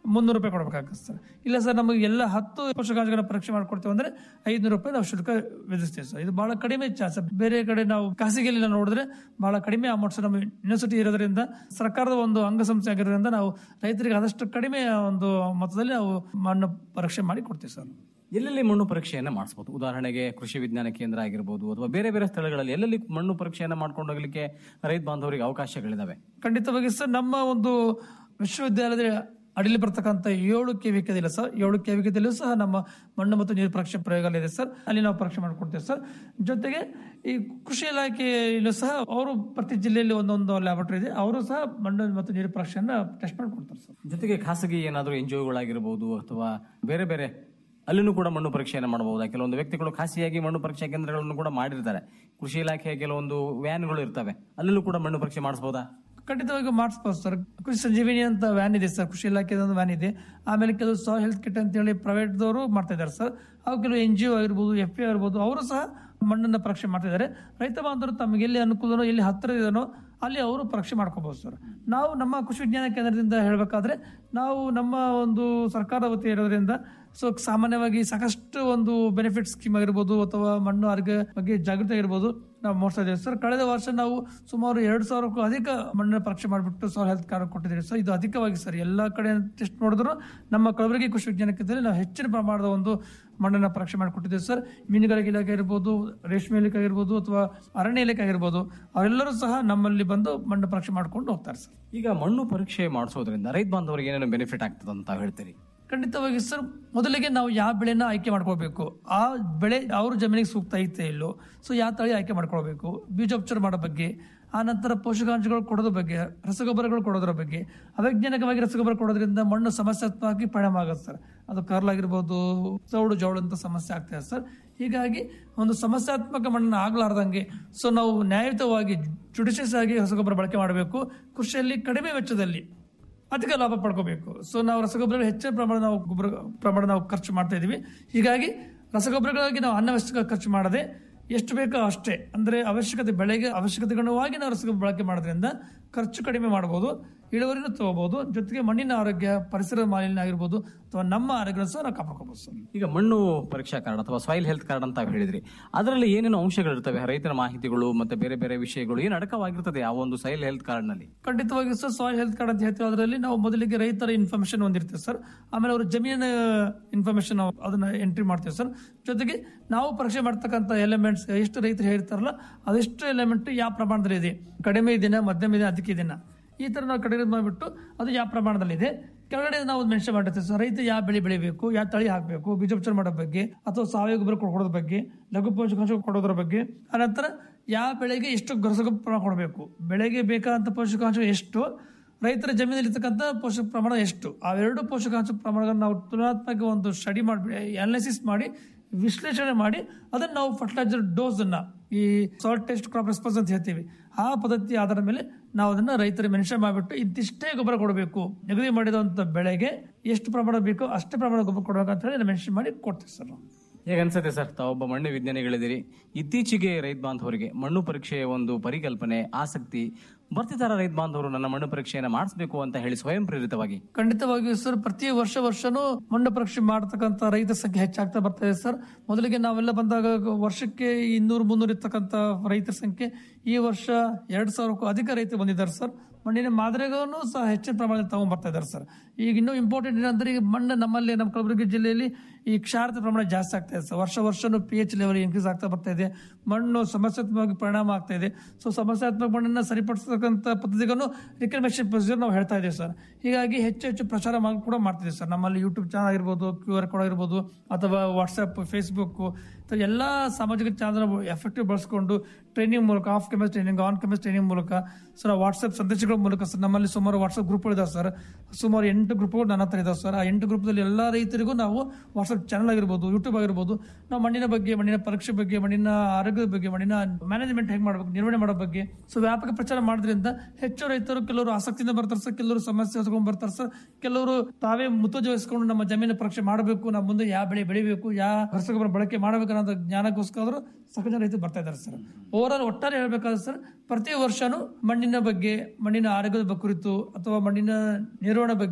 ಮುನ್ನೂರು ರೂಪಾಯಿ ಕೊಡಬೇಕಾಗುತ್ತೆ ಸರ್ ಇಲ್ಲ ಸರ್ ನಮಗೆ ಎಲ್ಲ ಹತ್ತು ಪೋಷಕಾಂಶಗಳ ಪರೀಕ್ಷೆ ಮಾಡ್ಕೊಡ್ತೇವೆ ಅಂದ್ರೆ ಐದ್ನೂರು ರೂಪಾಯಿ ನಾವು ಶುಲ್ಕ ವಿಧಿಸ್ತೇವೆ ಸರ್ ಇದು ಬಹಳ ಕಡಿಮೆ ಚಾರ್ಜ್ ಬೇರೆ ಕಡೆ ನಾವು ಖಾಸಗಿಯಲ್ಲಿ ನಾವು ನೋಡಿದ್ರೆ ಬಹಳ ಕಡಿಮೆ ಅಮೌಂಟ್ ಸರ್ ನಮ್ಮ ಯೂನಿವರ್ಸಿಟಿ ಇರೋದ್ರಿಂದ ಸರ್ಕಾರದ ಒಂದು ಅಂಗಸಂಸ್ಥೆ ಆಗಿರೋದ್ರಿಂದ ನಾವು ರೈತರಿಗೆ ಆದಷ್ಟು ಕಡಿಮೆ ಒಂದು ಮೊತ್ತದಲ್ಲಿ ನಾವು ಮಣ್ಣು ಪರೀಕ್ಷೆ ಮಾಡಿ ಕೊಡ್ತೀವಿ ಸರ್ ಎಲ್ಲೆಲ್ಲಿ ಮಣ್ಣು ಪರೀಕ್ಷೆಯನ್ನ ಮಾಡಿಸಬಹುದು ಉದಾಹರಣೆಗೆ ಕೃಷಿ ವಿಜ್ಞಾನ ಕೇಂದ್ರ ಆಗಿರ್ಬೋದು ಅಥವಾ ಬೇರೆ ಬೇರೆ ಸ್ಥಳಗಳಲ್ಲಿ ಎಲ್ಲೆಲ್ಲಿ ಮಣ್ಣು ಪರೀಕ್ಷೆಯನ್ನ ಮಾಡ್ಕೊಂಡು ಹೋಗ್ಲಿಕ್ಕೆ ರೈತ ಬಾಂಧವರಿಗೆ ಅವಕಾಶಗಳಿದಾವೆ ಖಂಡಿತವಾಗಿ ಸರ್ ನಮ್ಮ ಒಂದು ವಿಶ್ವವಿದ್ಯಾಲಯದ ಅಡಿಲಿ ಬರ್ತಕ್ಕಂಥ ಏಳು ಕೆವಿಕೆದಿಲ್ಲ ಸರ್ ಏಳು ಕೆವಿಕೆದಲ್ಲೂ ಸಹ ನಮ್ಮ ಮಣ್ಣು ಮತ್ತು ನೀರು ಪರೀಕ್ಷೆ ಪ್ರಯೋಗಾಲಯ ಇದೆ ಸರ್ ಅಲ್ಲಿ ನಾವು ಪರೀಕ್ಷೆ ಮಾಡ್ಕೊಡ್ತೇವೆ ಸರ್ ಜೊತೆಗೆ ಈ ಕೃಷಿ ಇಲಾಖೆಯಲ್ಲೂ ಸಹ ಅವರು ಪ್ರತಿ ಜಿಲ್ಲೆಯಲ್ಲಿ ಒಂದೊಂದು ಲ್ಯಾಬೊರೇಟರಿ ಇದೆ ಅವರು ಸಹ ಮಣ್ಣು ಮತ್ತು ನೀರು ಪರೀಕ್ಷೆಯನ್ನ ಟೆಸ್ಟ್ ಮಾಡ್ಕೊಡ್ತಾರೆ ಸರ್ ಜೊತೆಗೆ ಖಾಸಗಿ ಏನಾದರೂ ಎನ್ ಜಿ ಒಗಳಾಗಿರ್ಬೋದು ಅಥವಾ ಬೇರೆ ಬೇರೆ ಅಲ್ಲಿನೂ ಕೂಡ ಮಣ್ಣು ಪರೀಕ್ಷೆಯನ್ನು ಮಾಡಬಹುದಾ ಕೆಲವೊಂದು ವ್ಯಕ್ತಿಗಳು ಖಾಸಗಿಯಾಗಿ ಮಣ್ಣು ಪರೀಕ್ಷಾ ಕೇಂದ್ರಗಳನ್ನು ಕೂಡ ಮಾಡಿರ್ತಾರೆ ಕೃಷಿ ಇಲಾಖೆಯ ಕೆಲವೊಂದು ವ್ಯಾನ್ಗಳು ಇರ್ತವೆ ಅಲ್ಲೂ ಕೂಡ ಮಣ್ಣು ಪರೀಕ್ಷೆ ಮಾಡಿಸಬಹುದಾ ಖಂಡಿತವಾಗಿ ಮಾಡಿಸ್ಬೋದು ಸರ್ ಕೃಷಿ ಸಂಜೀವಿನಿ ಅಂತ ವ್ಯಾನ್ ಇದೆ ಸರ್ ಕೃಷಿ ಇಲಾಖೆದ ಒಂದು ವ್ಯಾನ್ ಇದೆ ಆಮೇಲೆ ಕೆಲವು ಸಾಯಿಲ್ ಹೆಲ್ತ್ ಕಿಟ್ ಅಂತ ಹೇಳಿ ಪ್ರೈವೇಟ್ದವರು ಮಾಡ್ತಾ ಇದ್ದಾರೆ ಸರ್ ಅವು ಕೆಲವು ಎನ್ ಜಿ ಒ ಆಗಿರ್ಬೋದು ಎಫ್ ಪಿ ಆಗಿರ್ಬೋದು ಅವರು ಸಹ ಮಣ್ಣನ್ನ ಪರೀಕ್ಷೆ ಮಾಡ್ತಾ ಇದ್ದಾರೆ ರೈತ ಬಾಂಧವರು ತಮಗೆ ಎಲ್ಲಿ ಅನುಕೂಲನೋ ಎಲ್ಲಿ ಹತ್ತಿರ ಇದನೋ ಅಲ್ಲಿ ಅವರು ಪರೀಕ್ಷೆ ಮಾಡ್ಕೋಬಹುದು ಸರ್ ನಾವು ನಮ್ಮ ಕೃಷಿ ವಿಜ್ಞಾನ ಕೇಂದ್ರದಿಂದ ಹೇಳಬೇಕಾದ್ರೆ ನಾವು ನಮ್ಮ ಒಂದು ಸರ್ಕಾರದ ವತಿ ಇರೋದ್ರಿಂದ ಸೊ ಸಾಮಾನ್ಯವಾಗಿ ಸಾಕಷ್ಟು ಒಂದು ಬೆನಿಫಿಟ್ ಸ್ಕೀಮ್ ಆಗಿರ್ಬೋದು ಅಥವಾ ಮಣ್ಣು ಆರೋಗ್ಯ ಬಗ್ಗೆ ಜಾಗೃತಿ ಆಗಿರ್ಬೋದು ನಾವು ಮಾಡ್ತಾ ಇದ್ದೇವೆ ಸರ್ ಕಳೆದ ವರ್ಷ ನಾವು ಸುಮಾರು ಎರಡು ಸಾವಿರಕ್ಕೂ ಅಧಿಕ ಮಣ್ಣಿನ ಪರೀಕ್ಷೆ ಮಾಡಿಬಿಟ್ಟು ಸಾಯಿಲ್ ಹೆಲ್ತ್ ಕಾರ್ಡ್ ಕೊಟ್ಟಿದ್ದೀವಿ ಸರ್ ಇದು ಅಧಿಕವಾಗಿ ಸರ್ ಎಲ್ಲ ಕಡೆ ಟೆಸ್ಟ್ ನೋಡಿದ್ರು ನಮ್ಮ ಕಲಬುರಗಿ ಕೃಷಿ ವಿಜ್ಞಾನ ಕೇಂದ್ರದಲ್ಲಿ ನಾವು ಹೆಚ್ಚಿನ ಪ್ರಮಾಣದ ಒಂದು ಮಣ್ಣನ್ನ ಪರೀಕ್ಷೆ ಮಾಡಿಕೊಟ್ಟಿದ್ದೇವೆ ಸರ್ ಮೀನುಗಾರಿಕೆ ಇಲಾಖೆ ಇರ್ಬೋದು ರೇಷ್ಮೆ ಇಲಾಖೆ ಆಗಿರ್ಬೋದು ಅಥವಾ ಅರಣ್ಯ ಇಲಾಖೆ ಆಗಿರ್ಬೋದು ಅವರೆಲ್ಲರೂ ಸಹ ನಮ್ಮಲ್ಲಿ ಬಂದು ಮಣ್ಣು ಪರೀಕ್ಷೆ ಮಾಡ್ಕೊಂಡು ಹೋಗ್ತಾರೆ ಸರ್ ಈಗ ಮಣ್ಣು ಪರೀಕ್ಷೆ ಮಾಡಿಸೋದ್ರಿಂದ ರೈತ ಬಾಂಧವರಿಗೆ ಏನೇನು ಬೆನಿಫಿಟ್ ಆಗ್ತದೆ ಅಂತ ಹೇಳ್ತೀರಿ ಖಂಡಿತವಾಗಿ ಸರ್ ಮೊದಲಿಗೆ ನಾವು ಯಾವ ಬೆಳೆನ ಆಯ್ಕೆ ಮಾಡ್ಕೋಬೇಕು ಆ ಬೆಳೆ ಅವ್ರ ಜಮೀನಿಗೆ ಸೂಕ್ತ ಐತೆ ಇಲ್ಲೋ ಸೊ ಯಾವ ತಳಿ ಆಯ್ಕೆ ಮಾಡ್ಕೊಳ್ಬೇಕು ಬೀಜೋಪಚಾರ ಮಾಡೋ ಬಗ್ಗೆ ಆ ನಂತರ ಪೋಷಕಾಂಶಗಳು ಕೊಡೋದ್ರ ಬಗ್ಗೆ ರಸಗೊಬ್ಬರಗಳು ಕೊಡೋದ್ರ ಬಗ್ಗೆ ಅವೈಜ್ಞಾನಿಕವಾಗಿ ರಸಗೊಬ್ಬರ ಕೊಡೋದ್ರಿಂದ ಮಣ್ಣು ಸಮಸ್ಯಾತ್ಮಕವಾಗಿ ಪರಿಣಾಮ ಆಗುತ್ತೆ ಸರ್ ಅದು ಕರ್ಲಾಗಿರ್ಬೋದು ಚೌಡು ಜೌಡು ಅಂತ ಸಮಸ್ಯೆ ಆಗ್ತದೆ ಸರ್ ಹೀಗಾಗಿ ಒಂದು ಸಮಸ್ಯಾತ್ಮಕ ಮಣ್ಣನ್ನು ಆಗ್ಲಾರ್ದಂಗೆ ಸೊ ನಾವು ನ್ಯಾಯಯುತವಾಗಿ ಜುಡಿಷಿಯಸ್ ಆಗಿ ರಸಗೊಬ್ಬರ ಬಳಕೆ ಮಾಡಬೇಕು ಕೃಷಿಯಲ್ಲಿ ಕಡಿಮೆ ವೆಚ್ಚದಲ್ಲಿ ಅಧಿಕ ಲಾಭ ಪಡ್ಕೋಬೇಕು ಸೊ ನಾವು ರಸಗೊಬ್ಬರ ಹೆಚ್ಚಿನ ಪ್ರಮಾಣ ನಾವು ಗೊಬ್ಬರ ಪ್ರಮಾಣ ನಾವು ಖರ್ಚು ಮಾಡ್ತಾ ಇದೀವಿ ಹೀಗಾಗಿ ರಸಗೊಬ್ಬರಗಳಾಗಿ ನಾವು ಅನವಶ್ಯಕ ಖರ್ಚು ಮಾಡದೆ ಎಷ್ಟು ಬೇಕೋ ಅಷ್ಟೇ ಅಂದ್ರೆ ಅವಶ್ಯಕತೆ ಬೆಳೆಗೆ ಅವಶ್ಯಕತೆಗನುವಾಗಿ ನಾವು ರಸಗೊಬ್ಬರ ಬಳಕೆ ಮಾಡೋದ್ರಿಂದ ಖರ್ಚು ಕಡಿಮೆ ಮಾಡಬಹುದು ಇಳುವರಿನೂ ತಗೋಬಹುದು ಜೊತೆಗೆ ಮಣ್ಣಿನ ಆರೋಗ್ಯ ಪರಿಸರ ಮಾಲಿನ್ಯ ಆಗಿರ್ಬೋದು ಅಥವಾ ನಮ್ಮ ಆರೋಗ್ಯ ಸಹ ನಾವು ಕಾಪಾಡ್ಕೋಬಹುದು ಸರ್ ಈಗ ಮಣ್ಣು ಪರೀಕ್ಷಾ ಕಾರ್ಡ್ ಅಥವಾ ಸಾಯಿಲ್ ಹೆಲ್ತ್ ಕಾರ್ಡ್ ಅಂತ ಹೇಳಿದ್ರಿ ಅದರಲ್ಲಿ ಏನೇನು ಅಂಶಗಳಿರ್ತವೆ ರೈತರ ಮಾಹಿತಿಗಳು ಮತ್ತೆ ಬೇರೆ ಬೇರೆ ವಿಷಯಗಳು ಏನು ಅಡಕವಾಗಿರ್ತದೆ ಆ ಒಂದು ಸಾಯಿಲ್ ಹೆಲ್ತ್ ಕಾರ್ಡ್ ನಲ್ಲಿ ಖಂಡಿತವಾಗಿ ಸರ್ ಸಾಯಿಲ್ ಹೆಲ್ತ್ ಕಾರ್ಡ್ ಅಂತ ಹೇಳ್ತೀವಿ ಅದರಲ್ಲಿ ನಾವು ಮೊದಲಿಗೆ ರೈತರ ಇನ್ಫಾರ್ಮೇಶನ್ ಹೊಂದಿರ್ತೀವಿ ಸರ್ ಆಮೇಲೆ ಅವ್ರ ಜಮೀನಿನ ಇನ್ಫಾರ್ಮೇಶನ್ ಅದನ್ನ ಎಂಟ್ರಿ ಮಾಡ್ತೀವಿ ಸರ್ ಜೊತೆಗೆ ನಾವು ಪರೀಕ್ಷೆ ಮಾಡ್ತಕ್ಕಂಥ ಎಲಿಮೆಂಟ್ಸ್ ಎಷ್ಟು ರೈತರು ಹೇಳ್ತಾರಲ್ಲ ಅದೆಷ್ಟು ಎಲಿಮೆಂಟ್ ಯಾವ ಪ್ರಮಾಣದಲ್ಲಿ ಇದೆ ಕಡಿಮೆ ಇದೆನಾ ಮಧ್ಯಮ ಇದೆ ಅದಕ್ಕೆ ಇದೆನಾ ಈ ತರ ನಾವು ಕಡಿಮೆ ಮಾಡಿಬಿಟ್ಟು ಅದು ಯಾವ ಪ್ರಮಾಣದಲ್ಲಿದೆ ಕೆಳಗಡೆ ನಾವು ಮೆನ್ಷನ್ ಮಾಡಿರ್ತೀವಿ ಸರ್ ರೈತ ಯಾವ ಬೆಳೆ ಬೆಳಿಬೇಕು ಯಾವ ತಳಿ ಹಾಕಬೇಕು ಬೀಜೋಪಚಾರ ಮಾಡೋ ಬಗ್ಗೆ ಅಥವಾ ಸಾವಯವ ಗೊಬ್ಬರ ಕೊಡೋದ್ರ ಬಗ್ಗೆ ಲಘು ಪೋಷಕಾಂಶ ಕೊಡೋದ್ರ ಬಗ್ಗೆ ಅನಂತರ ಯಾವ ಬೆಳೆಗೆ ಎಷ್ಟು ರಸಗೊಬ್ಬರ ಕೊಡಬೇಕು ಬೆಳೆಗೆ ಬೇಕಾದಂತ ಪೋಷಕಾಂಶ ಎಷ್ಟು ರೈತರ ಜಮೀನಲ್ಲಿರ್ತಕ್ಕಂಥ ಪೋಷಕ ಪ್ರಮಾಣ ಎಷ್ಟು ಅವೆರಡು ಪೋಷಕಾಂಶ ಪ್ರಮಾಣಗಳನ್ನು ನಾವು ತುಲನಾತ್ಮಕ ಒಂದು ಸ್ಟಡಿ ಮಾಡಿ ಅನಾಲಿಸಿಸ್ ಮಾಡಿ ವಿಶ್ಲೇಷಣೆ ಮಾಡಿ ಅದನ್ನ ನಾವು ಫರ್ಟಿಲೈಸರ್ ಡೋಸ್ ಅನ್ನ ಈ ಸಾಲ್ಟ್ ಟೆಸ್ಟ್ ಕ್ರಾಪ್ ರೆಸ್ಪಾನ್ಸ್ ಅಂತ ಹೇಳ್ತೀವಿ ಆ ಪದ್ಧತಿ ಆಧಾರದ ಮೇಲೆ ನಾವು ಅದನ್ನ ರೈತರಿಗೆ ಮೆನ್ಷನ್ ಮಾಡಿಬಿಟ್ಟು ಇಂತಿಷ್ಟೇ ಗೊಬ್ಬರ ಕೊಡಬೇಕು ನಿಗದಿ ಮಾಡಿದಂತ ಬೆಳೆಗೆ ಎಷ್ಟು ಪ್ರಮಾಣ ಬೇಕೋ ಅಷ್ಟೇ ಪ್ರಮಾಣ ಗೊಬ್ಬರ ಕೊಡಬೇಕು ಅಂತ ಹೇಳಿ ಮೆನ್ಷನ್ ಮಾಡಿ ಕೊಡ್ತೀವಿ ಸರ್ ನಾವು ಹೇಗೆ ಅನ್ಸುತ್ತೆ ಸರ್ ತಾವೊಬ್ಬ ಮಣ್ಣು ವಿಜ್ಞಾನಿಗಳಿದ್ದೀರಿ ಇತ್ತೀಚೆಗೆ ರೈತ ಬಾಂಧವರಿಗೆ ಮಣ್ಣು ಪರೀಕ್ಷೆಯ ಒಂದು ಪರಿಕಲ್ಪನೆ ಆಸಕ್ತಿ ಬರ್ತಿದಾರ ರೈತ ಬಾಂಧವರು ನನ್ನ ಮಣ್ಣು ಪರೀಕ್ಷೆಯನ್ನು ಮಾಡಿಸಬೇಕು ಅಂತ ಹೇಳಿ ಸ್ವಯಂ ಪ್ರೇರಿತವಾಗಿ ಖಂಡಿತವಾಗಿಯೂ ಸರ್ ಪ್ರತಿ ವರ್ಷ ವರ್ಷನೂ ಮಣ್ಣು ಪರೀಕ್ಷೆ ಮಾಡತಕ್ಕಂತ ರೈತರ ಸಂಖ್ಯೆ ಹೆಚ್ಚಾಗ್ತಾ ಬರ್ತಾ ಇದೆ ಸರ್ ಮೊದಲಿಗೆ ನಾವೆಲ್ಲ ಬಂದಾಗ ವರ್ಷಕ್ಕೆ ಇನ್ನೂರು ಮುನ್ನೂರು ಇರ್ತಕ್ಕಂಥ ರೈತರ ಸಂಖ್ಯೆ ಈ ವರ್ಷ ಎರಡ್ ಸಾವಿರಕ್ಕೂ ಅಧಿಕ ರೈತರು ಬಂದಿದ್ದಾರೆ ಸರ್ ಮಣ್ಣಿನ ಮಾದರಿಗಳನ್ನು ಸಹ ಹೆಚ್ಚಿನ ಪ್ರಮಾಣದಲ್ಲಿ ತಗೊಂಡ್ ಬರ್ತಾ ಇದ್ದಾರೆ ಸರ್ ಈಗ ಇನ್ನೂ ಇಂಪಾರ್ಟೆಂಟ್ ಏನಂದ್ರೆ ಈಗ ಮಣ್ಣು ನಮ್ಮಲ್ಲಿ ನಮ್ಮ ಕಲಬುರಗಿ ಜಿಲ್ಲೆಯಲ್ಲಿ ಈ ಕ್ಷಾರದ ಪ್ರಮಾಣ ಜಾಸ್ತಿ ಆಗ್ತಾ ಇದೆ ಸರ್ ವರ್ಷ ವರ್ಷನೂ ಪಿ ಎಚ್ ಲೆವೆಲ್ ಇನ್ಕ್ರೀಸ್ ಆಗ್ತಾ ಬರ್ತಾ ಇದೆ ಮಣ್ಣು ಸಮಸ್ಯಾತ್ಮಕವಾಗಿ ಪರಿಣಾಮ ಆಗ್ತಾ ಇದೆ ಸೊ ಸಮಸ್ಯಾತ್ಮಕ ಮಣ್ಣನ್ನು ಸರಿಪಡಿಸತಕ್ಕಂಥ ಪದ್ಧತಿಗಳನ್ನು ರಿಕಮೆಂಡೇಶನ್ ಪ್ರೊಸೀಜರ್ ನಾವು ಹೇಳ್ತಾ ಇದ್ದೀವಿ ಸರ್ ಹೀಗಾಗಿ ಹೆಚ್ಚು ಹೆಚ್ಚು ಪ್ರಚಾರ ಮಾಡಿ ಕೂಡ ಮಾಡ್ತಿದ್ದೀವಿ ಸರ್ ನಮ್ಮಲ್ಲಿ ಯೂಟ್ಯೂಬ್ ಚಾನಲ್ ಆಗಿರ್ಬೋದು ಕ್ಯೂ ಆರ್ ಕೋಡ್ ಆಗಿರ್ಬೋದು ಅಥವಾ ವಾಟ್ಸಪ್ ಫೇಸ್ಬುಕ್ ಎಲ್ಲ ಸಾಮಾಜಿಕ ಚಾನಲ್ ಎಫೆಕ್ಟಿವ್ ಬಳಸ್ಕೊಂಡು ಟ್ರೈನಿಂಗ್ ಮೂಲಕ off campus training on campus training ಮೂಲಕ ಸರ್ ವಾಟ್ಸ್ಆಪ್ ಸಂದೇಶಗಳ ಮೂಲಕ ಸರ್ ನಮ್ಮಲ್ಲಿ ಸುಮಾರು ವಾಟ್ಸ್ಆಪ್ ಗ್ರೂಪ್ಗಳು ಇದಾವೆ ಸರ್ ಸುಮಾರು ಎಂಟು ಗ್ರೂಪ್ಗಳು ನನ್ನ ಹತ್ರ ಇದಾವೆ ಸರ್ ಆ ಎಂಟು ಗ್ರೂಪ್ದಲ್ಲಿ ಎಲ್ಲ ರೈತರಿಗೂ ನಾವು ವಾಟ್ಸ್ಆಪ್ ಚಾನಲ್ ಆಗಿರ್ಬೋದು ಯೂಟ್ಯೂಬ್ ಆಗಿರ್ಬೋದು ನಾವು ಮಣ್ಣಿನ ಬಗ್ಗೆ ಮಣ್ಣಿನ ಪರೀಕ್ಷೆ ಬಗ್ಗೆ ಮಣ್ಣಿನ ಆರೋಗ್ಯದ ಬಗ್ಗೆ ಮಣ್ಣಿನ ಮ್ಯಾನೇಜ್ಮೆಂಟ್ ಹೇಗೆ ಮಾಡಬೇಕು ನಿರ್ವಹಣೆ ಮಾಡೋ ಬಗ್ಗೆ ಸೊ ವ್ಯಾಪಕ ಪ್ರಚಾರ ಮಾಡೋದ್ರಿಂದ ಹೆಚ್ಚು ರೈತರು ಕೆಲವರು ಆಸಕ್ತಿಯಿಂದ ಬರ್ತಾರೆ ಸರ್ ಕೆಲವರು ಸಮಸ್ಯೆ ಹೊತ್ಕೊಂಡ್ ಬರ್ತಾರೆ ಸರ್ ಕೆಲವರು ತಾವೇ ಮುತುವರ್ಜಿ ವಹಿಸ್ಕೊಂಡು ನಮ್ಮ ಜಮೀನು ಪರೀಕ್ಷೆ ಮಾಡಬೇಕು ನಾವು ಮುಂದೆ ಯಾವ ಬೆಳೆ ಬೆಳಿಬೇಕು ಯಾವ ರಸಗೊಬ್ಬರ ಬಳಕೆ ಮಾಡಬೇಕು ಅನ್ನೋ ಜ್ಞಾನಕ್ಕೋಸ್ಕರ ಸಾಕಷ್ಟು ಜನ ರೈತರು ಬರ್ತಾ ಇದ್ದಾರೆ ಸರ್ ಓವರ್ ಆಲ್ ಒಟ್ಟಾರೆ ಹೇಳ್ಬೇಕಾದ್ರೆ ಸರ್ ಪ್ರತಿ ವರ್ಷನೂ ಮಣ್ಣಿನ ಬಗ್ಗೆ ಮಣ್ಣಿನ ಆರೋಗ್ಯದ ಬಗ್ಗೆ ಕುರಿತು ಅಥವಾ ಮಣ್ಣಿನ ನಿರ್ವಹಣೆ ಬಗ್ಗೆ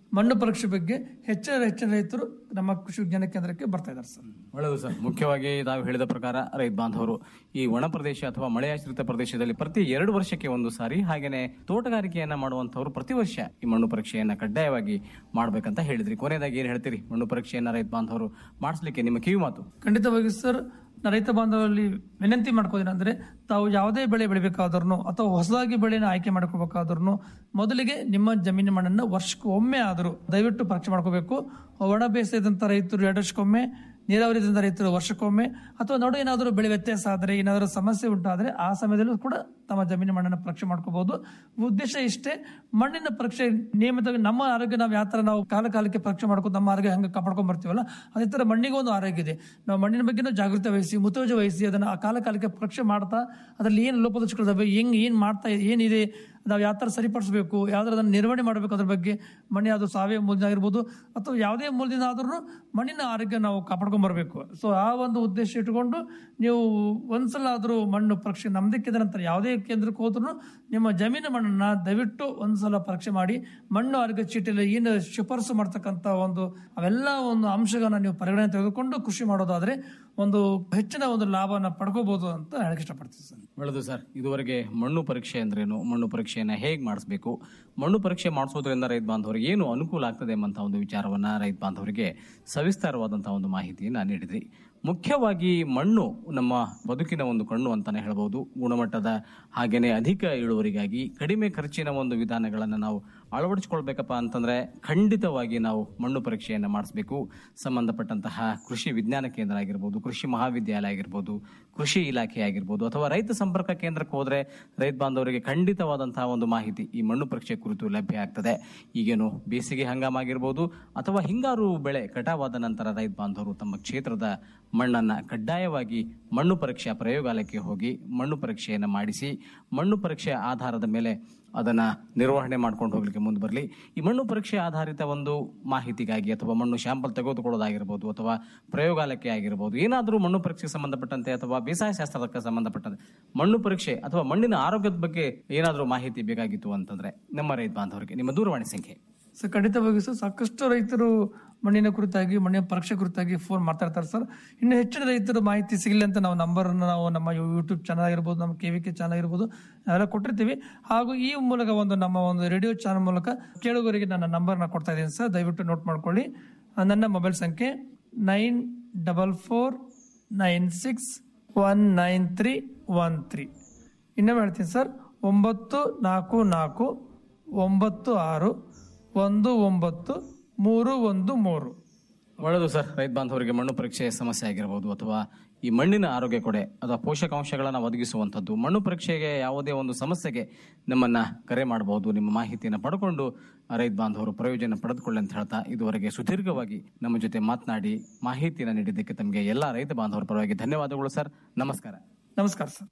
ಮಣ್ಣು ಪರೀಕ್ಷೆ ಬಗ್ಗೆ ಹೆಚ್ಚಿನ ಹೆಚ್ಚಿನ ರೈತರು ನಮ್ಮ ಕೃಷಿ ವಿಜ್ಞಾನ ಕೇಂದ್ರಕ್ಕೆ ಬರ್ತಾ ಇದ್ದಾರೆ ಸರ್ ಒಳ್ಳೆಯದು ಸರ್ ಮುಖ್ಯವಾಗಿ ತಾವು ಹೇಳಿದ ಪ್ರಕಾರ ರೈತ ಬಾಂಧವರು ಈ ಒಣ ಪ್ರದೇಶ ಅಥವಾ ಮಳೆಯಾಶ್ರಿತ ಪ್ರದೇಶದಲ್ಲಿ ಪ್ರತಿ ಎರಡು ವರ್ಷಕ್ಕೆ ಒಂದು ಸಾರಿ ಹಾಗೇನೆ ತೋಟಗಾರಿಕೆಯನ್ನ ಮಾಡುವಂತವರು ಪ್ರತಿ ವರ್ಷ ಈ ಮಣ್ಣು ಪರೀಕ್ಷೆಯನ್ನ ಕಡ್ಡಾಯವಾಗಿ ಮಾಡ್ಬೇಕಂತ ಹೇಳಿದ್ರಿ ಕೊನೆಯದಾಗಿ ಏನ್ ಹೇಳ್ತೀರಿ ಮಣ್ಣು ಪರೀಕ್ಷೆಯನ್ನ ರೈತ ಬಾಂಧವರು ಮಾಡಿಸ್ಲಿಕ್ಕೆ ನಿಮ್ಮ ಕಿವಿ ಮಾತು ಖಂಡಿತವಾಗಿ ಸರ್ ನಾ ರೈತ ಬಾಂಧವರಲ್ಲಿ ವಿನಂತಿ ಮಾಡ್ಕೋದೇನೆಂದ್ರೆ ತಾವು ಯಾವುದೇ ಬೆಳೆ ಬೆಳಿಬೇಕಾದ್ರೂ ಅಥವಾ ಹೊಸದಾಗಿ ಬೆಳೆನ ಆಯ್ಕೆ ಮಾಡ್ಕೋಬೇಕಾದ್ರೂ ಮೊದಲಿಗೆ ನಿಮ್ಮ ಜಮೀನಿನ ಮಣ್ಣನ್ನು ವರ್ಷಕ್ಕೆ ಒಮ್ಮೆ ಆದರೂ ದಯವಿಟ್ಟು ಪರೀಕ್ಷೆ ಮಾಡ್ಕೋಬೇಕು ಒಣ ಬೇಸಾಯದಂತ ರೈತರು ಎರಡು ವರ್ಷಕ್ಕೊಮ್ಮೆ ನೀರಾವರಿ ಇದ್ದಂಥ ರೈತರು ವರ್ಷಕ್ಕೊಮ್ಮೆ ಅಥವಾ ನಡು ಏನಾದರೂ ಬೆಳೆ ವ್ಯತ್ಯಾಸ ಆದರೆ ಏನಾದರೂ ಸಮಸ್ಯೆ ಉಂಟಾದರೆ ಆ ಸಮಯದಲ್ಲೂ ಕೂಡ ತಮ್ಮ ಜಮೀನಿನ ಮಣ್ಣನ್ನು ಪರೀಕ್ಷೆ ಮಾಡ್ಕೋಬಹುದು ಉದ್ದೇಶ ಇಷ್ಟೇ ಮಣ್ಣಿನ ಪರೀಕ್ಷೆ ನಿಯಮಿತವಾಗಿ ನಮ್ಮ ಆರೋಗ್ಯ ನಾವು ಯಾವ ಥರ ನಾವು ಕಾಲ ಕಾಲಕ್ಕೆ ಪರೀಕ್ಷೆ ಮಾಡ್ಕೊಂಡು ನಮ್ಮ ಆರೋಗ್ಯ ಹಂಗೆ ಕಾಪಾಡ್ಕೊಂಡ್ ಬರ್ತೀವಲ್ಲ ಅದೇ ಥರ ಮಣ್ಣಿಗೆ ಒಂದು ಆರೋಗ್ಯ ಇದೆ ನಾವು ಮಣ್ಣಿನ ಬಗ್ಗೆನೂ ಜಾಗೃತಿ ವಹಿಸಿ ಮುತುವರ್ಜಿ ವಹಿಸಿ ಅದನ್ನು ಆ ಕಾಲ ಕಾಲಕ್ಕೆ ಪರೀಕ್ಷೆ ಮಾಡ್ತಾ ಅದರಲ್ಲಿ ಏನು ಲೋಪದೋಷಗಳಿದಾವೆ ಹೆಂಗ್ ಏನು ಮಾಡ್ತಾ ಏನಿದೆ ನಾವು ಯಾವ ಥರ ಸರಿಪಡಿಸಬೇಕು ಯಾವ್ದಾರ ಅದನ್ನು ನಿರ್ವಹಣೆ ಮಾಡಬೇಕು ಅದ್ರ ಬಗ್ಗೆ ಮಣ್ಣು ಯಾವುದು ಸಾವಯವ ಮೂಲದಿಂದ ಆಗಿರ್ಬೋದು ಅಥವಾ ಯಾವುದೇ ಮೂಲದಿಂದ ಆದ್ರೂ ಮಣ್ಣಿನ ಆರೋಗ್ಯ ನಾವು ಕಾಪಾಡ್ಕೊಂಡ್ ಬರಬೇಕು ಸೊ ಆ ಒಂದು ಉದ್ದೇಶ ಇಟ್ಕೊಂಡು ನೀವು ಒಂದ್ಸಲ ಆದರೂ ಮಣ್ಣು ಪರೀಕ್ಷೆ ನಮ್ದೇ ಕೇಂದ್ರ ನಂತರ ಯಾವುದೇ ಕೇಂದ್ರಕ್ಕೆ ಹೋದ್ರೂ ನಿಮ್ಮ ಜಮೀನು ಮಣ್ಣನ್ನ ದಯವಿಟ್ಟು ಒಂದ್ಸಲ ಪರೀಕ್ಷೆ ಮಾಡಿ ಮಣ್ಣು ಆರೋಗ್ಯ ಚೀಟಿಯಲ್ಲಿ ಏನು ಶಿಫಾರಸು ಮಾಡ್ತಕ್ಕಂಥ ಒಂದು ಅವೆಲ್ಲ ಒಂದು ಅಂಶಗಳನ್ನ ನೀವು ಪರಿಗಣನೆ ತೆಗೆದುಕೊಂಡು ಕೃಷಿ ಮಾಡೋದಾದ್ರೆ ಒಂದು ಹೆಚ್ಚಿನ ಒಂದು ಲಾಭನ ಪಡ್ಕೋಬಹುದು ಅಂತ ಹೇಳಕ್ ಇಷ್ಟಪಡ್ತೀನಿ ಸರ್ ಒಳ್ಳೆದು ಸರ್ ಇದುವರೆಗೆ ಮಣ್ಣು ಪರೀಕ್ಷೆ ಅಂದ್ರೇನು ಮಣ್ಣು ಪರೀಕ್ಷೆಯನ್ನ ಹೇಗೆ ಮಾಡಿಸ್ಬೇಕು ಮಣ್ಣು ಪರೀಕ್ಷೆ ಮಾಡಿಸೋದ್ರಿಂದ ರೈತ ಬಾಂಧವರಿಗೆ ಏನು ಅನುಕೂಲ ಆಗ್ತದೆ ಎಂಬಂತಹ ಒಂದು ವಿಚಾರವನ್ನ ರೈತ ಬಾಂಧವರಿಗೆ ಸವಿಸ್ತಾರವಾದಂತಹ ಒಂದು ಮಾಹಿತಿಯನ್ನ ನೀಡಿದ್ರಿ ಮುಖ್ಯವಾಗಿ ಮಣ್ಣು ನಮ್ಮ ಬದುಕಿನ ಒಂದು ಕಣ್ಣು ಅಂತಾನೆ ಹೇಳ್ಬೋದು ಗುಣಮಟ್ಟದ ಹಾಗೇನೆ ಅಧಿಕ ಇಳುವರಿಗಾಗಿ ಕಡಿಮೆ ಖರ್ಚಿನ ಒಂದು ವಿಧಾನಗಳನ್ನು ನಾವು ಅಳವಡಿಸ್ಕೊಳ್ಬೇಕಪ್ಪ ಅಂತಂದ್ರೆ ಖಂಡಿತವಾಗಿ ನಾವು ಮಣ್ಣು ಪರೀಕ್ಷೆಯನ್ನು ಮಾಡಿಸ್ಬೇಕು ಸಂಬಂಧಪಟ್ಟಂತಹ ಕೃಷಿ ವಿಜ್ಞಾನ ಕೇಂದ್ರ ಆಗಿರ್ಬೋದು ಕೃಷಿ ಮಹಾವಿದ್ಯಾಲಯ ಆಗಿರ್ಬೋದು ಕೃಷಿ ಇಲಾಖೆ ಆಗಿರ್ಬೋದು ಅಥವಾ ರೈತ ಸಂಪರ್ಕ ಕೇಂದ್ರಕ್ಕೆ ಹೋದ್ರೆ ರೈತ ಬಾಂಧವರಿಗೆ ಖಂಡಿತವಾದಂತಹ ಒಂದು ಮಾಹಿತಿ ಈ ಮಣ್ಣು ಪರೀಕ್ಷೆ ಕುರಿತು ಲಭ್ಯ ಆಗ್ತದೆ ಈಗೇನು ಬೇಸಿಗೆ ಹಂಗಾಮ ಆಗಿರ್ಬೋದು ಅಥವಾ ಹಿಂಗಾರು ಬೆಳೆ ಕಟಾವಾದ ನಂತರ ರೈತ ಬಾಂಧವರು ತಮ್ಮ ಕ್ಷೇತ್ರದ ಮಣ್ಣನ್ನ ಕಡ್ಡಾಯವಾಗಿ ಮಣ್ಣು ಪರೀಕ್ಷಾ ಪ್ರಯೋಗಾಲಯಕ್ಕೆ ಹೋಗಿ ಮಣ್ಣು ಪರೀಕ್ಷೆಯನ್ನು ಮಾಡಿಸಿ ಮಣ್ಣು ಪರೀಕ್ಷೆ ಆಧಾರದ ಮೇಲೆ ಅದನ್ನ ನಿರ್ವಹಣೆ ಮಾಡ್ಕೊಂಡು ಹೋಗ್ಲಿಕ್ಕೆ ಮುಂದೆ ಬರಲಿ ಈ ಮಣ್ಣು ಪರೀಕ್ಷೆ ಆಧಾರಿತ ಒಂದು ಮಾಹಿತಿಗಾಗಿ ಅಥವಾ ಮಣ್ಣು ಶಾಂಪಲ್ ತೆಗೆದುಕೊಳ್ಳೋದಾಗಿರ್ಬೋದು ಅಥವಾ ಪ್ರಯೋಗಾಲಯಕ್ಕೆ ಆಗಿರ್ಬೋದು ಏನಾದರೂ ಮಣ್ಣು ಪರೀಕ್ಷೆಗೆ ಸಂಬಂಧಪಟ್ಟಂತೆ ಅಥವಾ ಬೇಸಾಯ ಶಾಸ್ತ್ರಕ್ಕೆ ಸಂಬಂಧಪಟ್ಟಂತೆ ಮಣ್ಣು ಪರೀಕ್ಷೆ ಅಥವಾ ಮಣ್ಣಿನ ಆರೋಗ್ಯದ ಬಗ್ಗೆ ಏನಾದರೂ ಮಾಹಿತಿ ಬೇಕಾಗಿತ್ತು ಅಂತಂದ್ರೆ ನಮ್ಮ ರೈತ ಬಾಂಧವರಿಗೆ ನಿಮ್ಮ ದೂರವಾಣಿ ಸಂಖ್ಯೆ ಸರ್ ಖಂಡಿತವಾಗಿ ಸರ್ ಸಾಕಷ್ಟು ರೈತರು ಮಣ್ಣಿನ ಕುರಿತಾಗಿ ಮಣ್ಣಿನ ಪರೀಕ್ಷೆ ಕುರಿತಾಗಿ ಫೋನ್ ಮಾಡ್ತಾ ಇರ್ತಾರೆ ಸರ್ ಇನ್ನು ಹೆಚ್ಚಿನ ರೈತರು ಮಾಹಿತಿ ಸಿಗಲಿ ಅಂತ ನಾವು ನಂಬರ್ ನಾವು ನಮ್ಮ ಯೂಟ್ಯೂಬ್ ಚಾನಲ್ ಆಗಿರ್ಬೋದು ನಮ್ಮ ಕೆ ವಿ ಕೆ ಚಾನಲ್ ಆಗಿರ್ಬೋದು ಎಲ್ಲ ಕೊಟ್ಟಿರ್ತೀವಿ ಹಾಗೂ ಈ ಮೂಲಕ ಒಂದು ನಮ್ಮ ಒಂದು ರೇಡಿಯೋ ಚಾನಲ್ ಮೂಲಕ ಕೇಳುಗರಿಗೆ ನನ್ನ ನಂಬರ್ನ ಕೊಡ್ತಾ ಇದ್ದೀನಿ ಸರ್ ದಯವಿಟ್ಟು ನೋಟ್ ಮಾಡ್ಕೊಳ್ಳಿ ಆ, ನನ್ನ ಮೊಬೈಲ್ ಸಂಖ್ಯೆ nine double four nine six one nine three one three ಇನ್ನೊಮ್ಮೆ ಹೇಳ್ತೀನಿ ಸರ್ ಒಂಬತ್ತು ನಾಲ್ಕು ನಾಲ್ಕು ಒಂಬತ್ತು ಆರು ಒಂದು ಒಂಬತ್ತು ಮೂರು ಒಂದು ಮೂರು ಒಳ್ಳೆಯದು ಸರ್ ರೈತ ಬಾಂಧವರಿಗೆ ಮಣ್ಣು ಪರೀಕ್ಷೆ ಸಮಸ್ಯೆ ಆಗಿರ್ಬೋದು ಅಥವಾ ಈ ಮಣ್ಣಿನ ಆರೋಗ್ಯ ಕೊಡೆ ಅಥವಾ ಪೋಷಕಾಂಶಗಳನ್ನು ಒದಗಿಸುವಂಥದ್ದು ಮಣ್ಣು ಪರೀಕ್ಷೆಗೆ ಯಾವುದೇ ಒಂದು ಸಮಸ್ಯೆಗೆ ನಮ್ಮನ್ನ ಕರೆ ಮಾಡಬಹುದು ನಿಮ್ಮ ಮಾಹಿತಿಯನ್ನು ಪಡ್ಕೊಂಡು ರೈತ ಬಾಂಧವರು ಪ್ರಯೋಜನ ಪಡೆದುಕೊಳ್ಳಿ ಅಂತ ಹೇಳ್ತಾ ಇದುವರೆಗೆ ಸುದೀರ್ಘವಾಗಿ ನಮ್ಮ ಜೊತೆ ಮಾತನಾಡಿ ಮಾಹಿತಿಯನ್ನು ನೀಡಿದ್ದಕ್ಕೆ ತಮಗೆ ಎಲ್ಲ ರೈತ ಬಾಂಧವರ ಪರವಾಗಿ ಧನ್ಯವಾದಗಳು ಸರ್ ನಮಸ್ಕಾರ ನಮಸ್ಕಾರ ಸರ್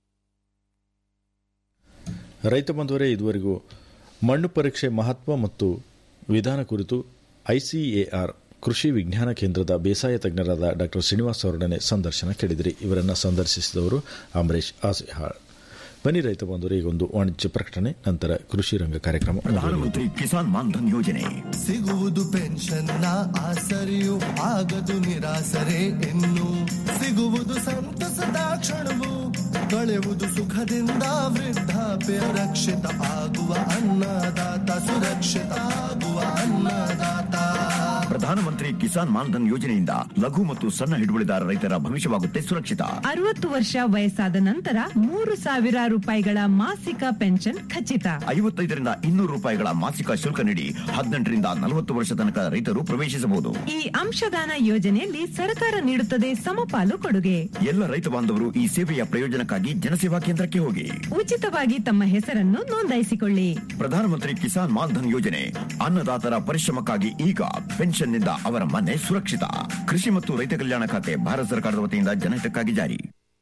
ರೈತ ಬಂಧುವರೇ ಇದುವರೆಗೂ ಮಣ್ಣು ಪರೀಕ್ಷೆ ಮಹತ್ವ ಮತ್ತು ವಿಧಾನ ಕುರಿತು ಐಸಿಎಆರ್ ಕೃಷಿ ವಿಜ್ಞಾನ ಕೇಂದ್ರದ ಬೇಸಾಯ ತಜ್ಞರಾದ ಡಾಕ್ಟರ್ ಶ್ರೀನಿವಾಸ್ ಅವರೊಡನೆ ಸಂದರ್ಶನ ಕೇಳಿದಿರಿ ಇವರನ್ನು ಸಂದರ್ಶಿಸಿದವರು ಅಂಬರೀಶ್ ಆಸಿಹಾಳ್ ಬನ್ನಿ ರೈತ ಬಂಧುವರೇ ಈಗ ಒಂದು ವಾಣಿಜ್ಯ ಪ್ರಕಟಣೆ ನಂತರ ಕೃಷಿ ರಂಗ ಕಾರ್ಯಕ್ರಮ ಪ್ರಧಾನಮಂತ್ರಿ ಕಿಸಾನ್ ಮಾನ್ಧನ್ ಯೋಜನೆ ಸಿಗುವುದು ಪೆನ್ಷನ್ನ ಆಸರೆಯು ಆಗದು ನಿರಾಸರೆ ಇನ್ನು ಸಿಗುವುದು ಸಂತಸದ ಕ್ಷಣವು ಕಳೆಯುವುದು ಸುಖದಿಂದ ವೃದ್ಧಾಪ್ಯ ರಕ್ಷಿತ ಆಗುವ ಅನ್ನದಾತ ಸುರಕ್ಷಿತ ಆಗುವ ಅನ್ನದಾತ ಪ್ರಧಾನಮಂತ್ರಿ ಕಿಸಾನ್ ಮಾನ್ಧನ್ ಯೋಜನೆಯಿಂದ ಲಘು ಮತ್ತು ಸಣ್ಣ ಹಿಡುವಳಿದಾರ ರೈತರ ಭವಿಷ್ಯವಾಗುತ್ತೆ ಸುರಕ್ಷಿತ ಅರವತ್ತು ವರ್ಷ ವಯಸ್ಸಾದ ನಂತರ ಮೂರು ಸಾವಿರ ರೂಪಾಯಿಗಳ ಮಾಸಿಕ ಪೆನ್ಷನ್ ಖಚಿತ ಐವತ್ತೈದರಿಂದ ಇನ್ನೂರು ರೂಪಾಯಿಗಳ ಮಾಸಿಕ ಶುಲ್ಕ ನೀಡಿ ಹದಿನೆಂಟರಿಂದ ನಲವತ್ತು ವರ್ಷ ತನಕ ರೈತರು ಪ್ರವೇಶಿಸಬಹುದು ಈ ಅಂಶದಾನ ಯೋಜನೆಯಲ್ಲಿ ಸರ್ಕಾರ ನೀಡುತ್ತದೆ ಸಮಪಾಲು ಕೊಡುಗೆ ಎಲ್ಲ ರೈತ ಬಾಂಧವರು ಈ ಸೇವೆಯ ಪ್ರಯೋಜನಕ್ಕಾಗಿ ಜನಸೇವಾ ಕೇಂದ್ರಕ್ಕೆ ಹೋಗಿ ಉಚಿತವಾಗಿ ತಮ್ಮ ಹೆಸರನ್ನು ನೋಂದಾಯಿಸಿಕೊಳ್ಳಿ ಪ್ರಧಾನಮಂತ್ರಿ ಕಿಸಾನ್ ಮಾನ್ಧನ್ ಯೋಜನೆ ಅನ್ನದಾತರ ಪರಿಶ್ರಮಕ್ಕಾಗಿ ಈಗ ಪೆನ್ಷನ್ನಿಂದ ಅವರ ಮನೆ ಸುರಕ್ಷಿತ ಕೃಷಿ ಮತ್ತು ರೈತ ಕಲ್ಯಾಣ ಖಾತೆ ಭಾರತ ಸರ್ಕಾರದ ವತಿಯಿಂದ ಜನಹಿತಕ್ಕಾಗಿ ಜಾರಿ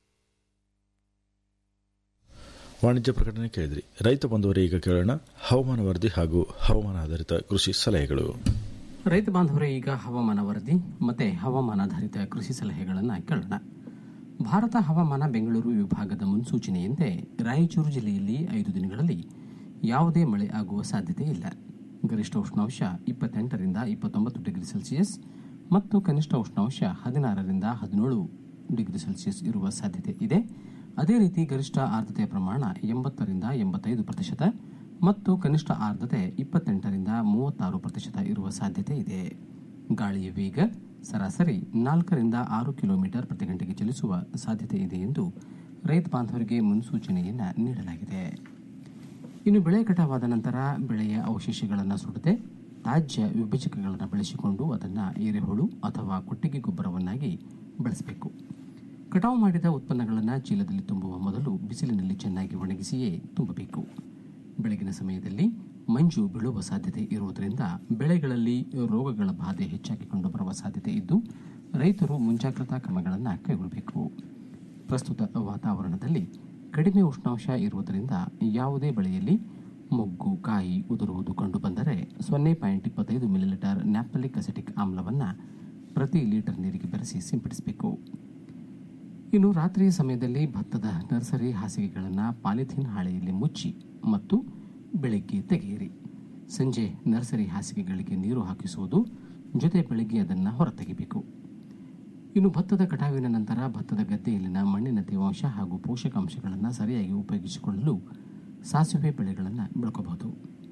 ವಾಣಿಜ್ಯ ಪ್ರಕಟಣೆ ಕೇಳಿದ್ರಿ ರೈತ ಬಂಧುವರೇ ಈಗ ಕೇಳೋಣ ಹವಾಮಾನ ವರದಿ ಹಾಗೂ ಹವಾಮಾನ ಆಧಾರಿತ ಕೃಷಿ ಸಲಹೆಗಳು ರೈತ ಬಾಂಧವರೇ ಈಗ ಹವಾಮಾನ ವರದಿ ಮತ್ತೆ ಹವಾಮಾನಾಧಾರಿತ ಕೃಷಿ ಸಲಹೆಗಳನ್ನು ಕೇಳೋಣ ಭಾರತ ಹವಾಮಾನ ಬೆಂಗಳೂರು ವಿಭಾಗದ ಮುನ್ಸೂಚನೆಯಂತೆ ರಾಯಚೂರು ಜಿಲ್ಲೆಯಲ್ಲಿ ಐದು ದಿನಗಳಲ್ಲಿ ಯಾವುದೇ ಮಳೆ ಆಗುವ ಸಾಧ್ಯತೆ ಇಲ್ಲ ಗರಿಷ್ಠ ಉಷ್ಣಾಂಶ ಇಪ್ಪತ್ತೆಂಟರಿಂದ ಇಪ್ಪತ್ತೊಂಬತ್ತು ಡಿಗ್ರಿ ಸೆಲ್ಸಿಯಸ್ ಮತ್ತು ಕನಿಷ್ಠ ಉಷ್ಣಾಂಶ ಹದಿನಾರರಿಂದ ಹದಿನೇಳು ಡಿಗ್ರಿ ಸೆಲ್ಸಿಯಸ್ ಇರುವ ಸಾಧ್ಯತೆ ಇದೆ ಅದೇ ರೀತಿ ಗರಿಷ್ಠ ಆರ್ದ್ರತೆಯ ಪ್ರಮಾಣ ಎಂಬತ್ತರಿಂದ ಎಂಬತ್ತೈದು ಪ್ರತಿಶತ ಮತ್ತು ಕನಿಷ್ಠ ಆರ್ದ್ರತೆ ಇಪ್ಪತ್ತೆಂಟರಿಂದ ಮೂವತ್ತಾರು ಪ್ರತಿಶತ ಇರುವ ಸಾಧ್ಯತೆ ಇದೆ ಗಾಳಿಯ ವೇಗ ಸರಾಸರಿ ನಾಲ್ಕರಿಂದ ಆರು ಕಿಲೋಮೀಟರ್ ಪ್ರತಿ ಗಂಟೆಗೆ ಚಲಿಸುವ ಸಾಧ್ಯತೆ ಇದೆ ಎಂದು ರೈತ ಬಾಂಧವರಿಗೆ ಮುನ್ಸೂಚನೆಯನ್ನು ನೀಡಲಾಗಿದೆ ಇನ್ನು ಬೆಳೆ ಕಟಾವಾದ ನಂತರ ಬೆಳೆಯ ಅವಶೇಷಗಳನ್ನು ಸುಡದೆ ತಾಜ್ಯ ವಿಭಜಕಗಳನ್ನು ಬಳಸಿಕೊಂಡು ಅದನ್ನು ಎರೆಹುಳು ಅಥವಾ ಕೊಟ್ಟಿಗೆ ಗೊಬ್ಬರವನ್ನಾಗಿ ಬಳಸಬೇಕು ಕಟಾವು ಮಾಡಿದ ಉತ್ಪನ್ನಗಳನ್ನು ಚೀಲದಲ್ಲಿ ತುಂಬುವ ಮೊದಲು ಬಿಸಿಲಿನಲ್ಲಿ ಚೆನ್ನಾಗಿ ಒಣಗಿಸಿಯೇ ತುಂಬಬೇಕು ಬೆಳಗಿನ ಸಮಯದಲ್ಲಿ ಮಂಜು ಬೀಳುವ ಸಾಧ್ಯತೆ ಇರುವುದರಿಂದ ಬೆಳೆಗಳಲ್ಲಿ ರೋಗಗಳ ಬಾಧೆ ಹೆಚ್ಚಾಗಿ ಕಂಡುಬರುವ ಸಾಧ್ಯತೆ ಇದ್ದು ರೈತರು ಮುಂಜಾಗ್ರತಾ ಕ್ರಮಗಳನ್ನು ಕೈಗೊಳ್ಳಬೇಕು ಪ್ರಸ್ತುತ ವಾತಾವರಣದಲ್ಲಿ ಕಡಿಮೆ ಉಷ್ಣಾಂಶ ಇರುವುದರಿಂದ ಯಾವುದೇ ಬೆಳೆಯಲ್ಲಿ ಮೊಗ್ಗು ಕಾಯಿ ಉದುರುವುದು ಕಂಡುಬಂದರೆ ಸೊನ್ನೆ ಪಾಯಿಂಟ್ ಇಪ್ಪತ್ತೈದು ಮಿಲಿಲೀಟರ್ ನ್ಯಾಪ್ತಲಿಕ್ ಅಸೆಟಿಕ್ ಆಮ್ಲವನ್ನು ಪ್ರತಿ ಲೀಟರ್ ನೀರಿಗೆ ಬೆರೆಸಿ ಸಿಂಪಡಿಸಬೇಕು ಇನ್ನು ರಾತ್ರಿಯ ಸಮಯದಲ್ಲಿ ಭತ್ತದ ನರ್ಸರಿ ಹಾಸಿಗೆಗಳನ್ನು ಪಾಲಿಥೀನ್ ಹಾಳೆಯಲ್ಲಿ ಮುಚ್ಚಿ ಮತ್ತು ಬೆಳಗ್ಗೆ ತೆಗೆಯಿರಿ ಸಂಜೆ ನರ್ಸರಿ ಹಾಸಿಗೆಗಳಿಗೆ ನೀರು ಹಾಕಿಸುವುದು ಜೊತೆ ಬೆಳಗ್ಗೆ ಅದನ್ನು ಹೊರತೆಗೆಯಬೇಕು ಇನ್ನು ಭತ್ತದ ಕಟಾವಿನ ನಂತರ ಭತ್ತದ ಗದ್ದೆಯಲ್ಲಿನ ಮಣ್ಣಿನ ತೇವಾಂಶ ಹಾಗೂ ಪೋಷಕಾಂಶಗಳನ್ನು ಸರಿಯಾಗಿ ಉಪಯೋಗಿಸಿಕೊಳ್ಳಲು ಸಾಸಿವೆ ಬೆಳೆಗಳನ್ನು ಬೆಳ್ಕೋಬಹುದು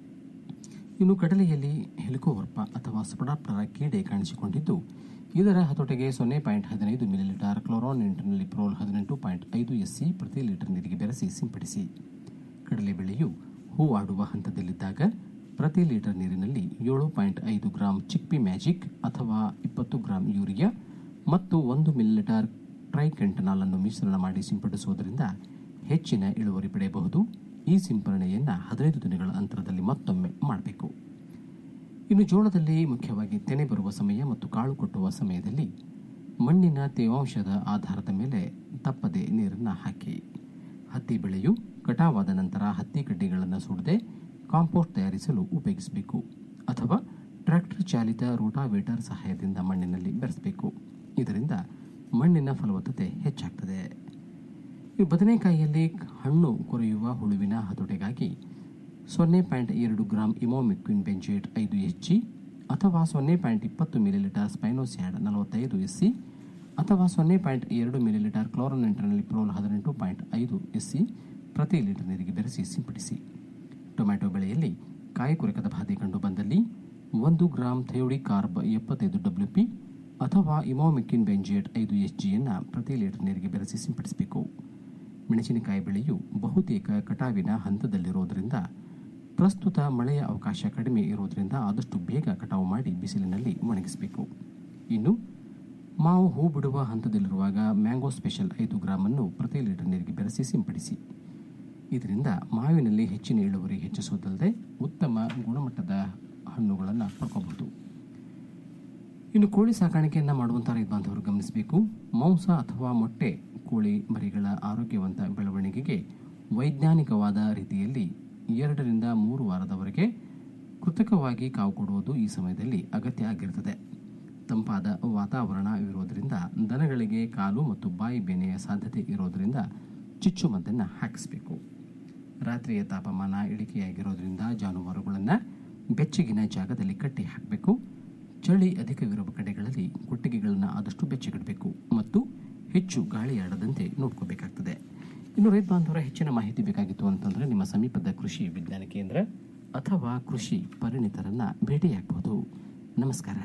ಇನ್ನು ಕಡಲೆಯಲ್ಲಿ ಹೆಲಿಕೋವರ್ಪ ಅಥವಾ ಸ್ಪೊಡಾಪ್ಟರ ಕೀಡೆ ಕಾಣಿಸಿಕೊಂಡಿದ್ದು ಇದರ ಹತೋಟಿಗೆ ಸೊನ್ನೆ ಪಾಯಿಂಟ್ ಹದಿನೈದು ಮಿಲಿಲೀಟರ್ ಕ್ಲೋರಾನ್ ಇಂಟರ್ನಲ್ಲಿ ಪ್ರೋಲ್ ಹದಿನೆಂಟು ಪಾಯಿಂಟ್ ಐದು ಎಸ್ಸಿ ಪ್ರತಿ ಲೀಟರ್ ನೀರಿಗೆ ಬೆರೆಸಿ ಸಿಂಪಡಿಸಿ ಕಡಲೆ ಬೆಳೆಯು ಹೂವಾಡುವ ಹಂತದಲ್ಲಿದ್ದಾಗ ಪ್ರತಿ ಲೀಟರ್ ನೀರಿನಲ್ಲಿ ಏಳು ಪಾಯಿಂಟ್ ಐದು ಗ್ರಾಂ ಚಿಕ್ಪಿ ಮ್ಯಾಜಿಕ್ ಅಥವಾ ಇಪ್ಪತ್ತು ಗ್ರಾಂ ಯೂರಿಯಾ ಮತ್ತು ಒಂದು ಮಿಲಿಲೀಟರ್ ಟ್ರೈಕೆಂಟನಾಲ್ ಅನ್ನು ಮಿಶ್ರಣ ಮಾಡಿ ಸಿಂಪಡಿಸುವುದರಿಂದ ಹೆಚ್ಚಿನ ಇಳುವರಿ ಪಡೆಯಬಹುದು ಈ ಸಿಂಪರಣೆಯನ್ನು ಹದಿನೈದು ದಿನಗಳ ಅಂತರದಲ್ಲಿ ಮತ್ತೊಮ್ಮೆ ಮಾಡಬೇಕು ಇನ್ನು ಜೋಳದಲ್ಲಿ ಮುಖ್ಯವಾಗಿ ತೆನೆ ಬರುವ ಸಮಯ ಮತ್ತು ಕಾಳು ಕೊಟ್ಟುವ ಸಮಯದಲ್ಲಿ ಮಣ್ಣಿನ ತೇವಾಂಶದ ಆಧಾರದ ಮೇಲೆ ತಪ್ಪದೆ ನೀರನ್ನು ಹಾಕಿ ಹತ್ತಿ ಬೆಳೆಯು ಕಟಾವಾದ ನಂತರ ಹತ್ತಿ ಕಡ್ಡಿಗಳನ್ನು ಸುಡದೆ ಕಾಂಪೋಸ್ಟ್ ತಯಾರಿಸಲು ಉಪಯೋಗಿಸಬೇಕು ಅಥವಾ ಟ್ರ್ಯಾಕ್ಟರ್ ಚಾಲಿತ ರೋಟಾವೇಟರ್ ಸಹಾಯದಿಂದ ಮಣ್ಣಿನಲ್ಲಿ ಬೆರೆಸಬೇಕು ಇದರಿಂದ ಮಣ್ಣಿನ ಫಲವತ್ತತೆ ಹೆಚ್ಚಾಗ್ತದೆ ಈ ಬದನೆಕಾಯಿಯಲ್ಲಿ ಹಣ್ಣು ಕೊರೆಯುವ ಹುಳುವಿನ ಹತೋಟಿಗಾಗಿ ಸೊನ್ನೆ ಪಾಯಿಂಟ್ ಎರಡು ಗ್ರಾಂ ಇಮೋಮಿಕ್ವಿನ್ ಬೆಂಜೇಟ್ ಐದು ಎಚ್ ಜಿ ಅಥವಾ ಸೊನ್ನೆ ಪಾಯಿಂಟ್ ಇಪ್ಪತ್ತು ಮಿಲಿಲೀಟರ್ ಸ್ಪೈನೋಸ್ಯಾಡ್ ನಲವತ್ತೈದು ಎಸ್ ಸಿ ಅಥವಾ ಸೊನ್ನೆ ಪಾಯಿಂಟ್ ಎರಡು ಮಿಲಿಲೀಟರ್ ಕ್ಲೋರನ್ ಇಂಟರ್ನಲ್ಲಿ ಪ್ರೋಲ್ ಹದಿನೆಂಟು ಪಾಯಿಂಟ್ ಐದು ಎಸ್ ಸಿ ಪ್ರತಿ ಲೀಟರ್ ನೀರಿಗೆ ಬೆರೆಸಿ ಸಿಂಪಡಿಸಿ ಟೊಮ್ಯಾಟೊ ಬೆಳೆಯಲ್ಲಿ ಕಾಯಿ ಕೊರಕದ ಬಾಧೆ ಕಂಡು ಬಂದಲ್ಲಿ ಒಂದು ಗ್ರಾಂ ಥಯೋಡಿ ಕಾರ್ಬ್ ಎಪ್ಪತ್ತೈದು ಡಬ್ಲ್ಯೂ ಪಿ ಅಥವಾ ಇಮೋಮಿಕ್ಕಿನ್ ಬೆಂಜಿಯೇಟ್ ಐದು ಎಚ್ ಜಿಯನ್ನು ಪ್ರತಿ ಲೀಟರ್ ನೀರಿಗೆ ಬೆರೆಸಿ ಸಿಂಪಡಿಸಬೇಕು ಮೆಣಸಿನಕಾಯಿ ಬೆಳೆಯು ಬಹುತೇಕ ಕಟಾವಿನ ಹಂತದಲ್ಲಿರುವುದರಿಂದ ಪ್ರಸ್ತುತ ಮಳೆಯ ಅವಕಾಶ ಕಡಿಮೆ ಇರುವುದರಿಂದ ಆದಷ್ಟು ಬೇಗ ಕಟಾವು ಮಾಡಿ ಬಿಸಿಲಿನಲ್ಲಿ ಒಣಗಿಸಬೇಕು ಇನ್ನು ಮಾವು ಹೂ ಬಿಡುವ ಹಂತದಲ್ಲಿರುವಾಗ ಮ್ಯಾಂಗೋ ಸ್ಪೆಷಲ್ ಐದು ಗ್ರಾಮನ್ನು ಪ್ರತಿ ಲೀಟರ್ ನೀರಿಗೆ ಬೆರೆಸಿ ಸಿಂಪಡಿಸಿ ಇದರಿಂದ ಮಾವಿನಲ್ಲಿ ಹೆಚ್ಚಿನ ಇಳುವರಿ ಹೆಚ್ಚಿಸುವುದಲ್ಲದೆ ಉತ್ತಮ ಗುಣಮಟ್ಟದ ಹಣ್ಣುಗಳನ್ನು ಪಡ್ಕೋಬಹುದು ಇನ್ನು ಕೋಳಿ ಸಾಕಾಣಿಕೆಯನ್ನು ಮಾಡುವಂಥ ರೈತ ಬಾಂಧವರು ಗಮನಿಸಬೇಕು ಮಾಂಸ ಅಥವಾ ಮೊಟ್ಟೆ ಕೋಳಿ ಮರಿಗಳ ಆರೋಗ್ಯವಂತ ಬೆಳವಣಿಗೆಗೆ ವೈಜ್ಞಾನಿಕವಾದ ರೀತಿಯಲ್ಲಿ ಎರಡರಿಂದ ಮೂರು ವಾರದವರೆಗೆ ಕೃತಕವಾಗಿ ಕಾವು ಕೊಡುವುದು ಈ ಸಮಯದಲ್ಲಿ ಅಗತ್ಯ ಆಗಿರುತ್ತದೆ ತಂಪಾದ ವಾತಾವರಣ ಇರುವುದರಿಂದ ದನಗಳಿಗೆ ಕಾಲು ಮತ್ತು ಬಾಯಿ ಬೇನೆಯ ಸಾಧ್ಯತೆ ಇರೋದರಿಂದ ಚುಚ್ಚುಮದ್ದನ್ನು ಹಾಕಿಸಬೇಕು ರಾತ್ರಿಯ ತಾಪಮಾನ ಇಳಿಕೆಯಾಗಿರೋದ್ರಿಂದ ಜಾನುವಾರುಗಳನ್ನು ಬೆಚ್ಚಗಿನ ಜಾಗದಲ್ಲಿ ಕಟ್ಟಿ ಹಾಕಬೇಕು ಚಳಿ ಅಧಿಕವಿರುವ ಕಡೆಗಳಲ್ಲಿ ಕೊಟ್ಟಿಗೆಗಳನ್ನು ಆದಷ್ಟು ಬೆಚ್ಚಗಿಡಬೇಕು ಮತ್ತು ಹೆಚ್ಚು ಗಾಳಿಯಾಡದಂತೆ ನೋಡ್ಕೋಬೇಕಾಗ್ತದೆ ಇನ್ನು ರೈತ ಬಾಂಧವರ ಹೆಚ್ಚಿನ ಮಾಹಿತಿ ಬೇಕಾಗಿತ್ತು ಅಂತಂದರೆ ನಿಮ್ಮ ಸಮೀಪದ ಕೃಷಿ ವಿಜ್ಞಾನ ಕೇಂದ್ರ ಅಥವಾ ಕೃಷಿ ಪರಿಣಿತರನ್ನ ಭೇಟಿಯಾಗಬಹುದು ನಮಸ್ಕಾರ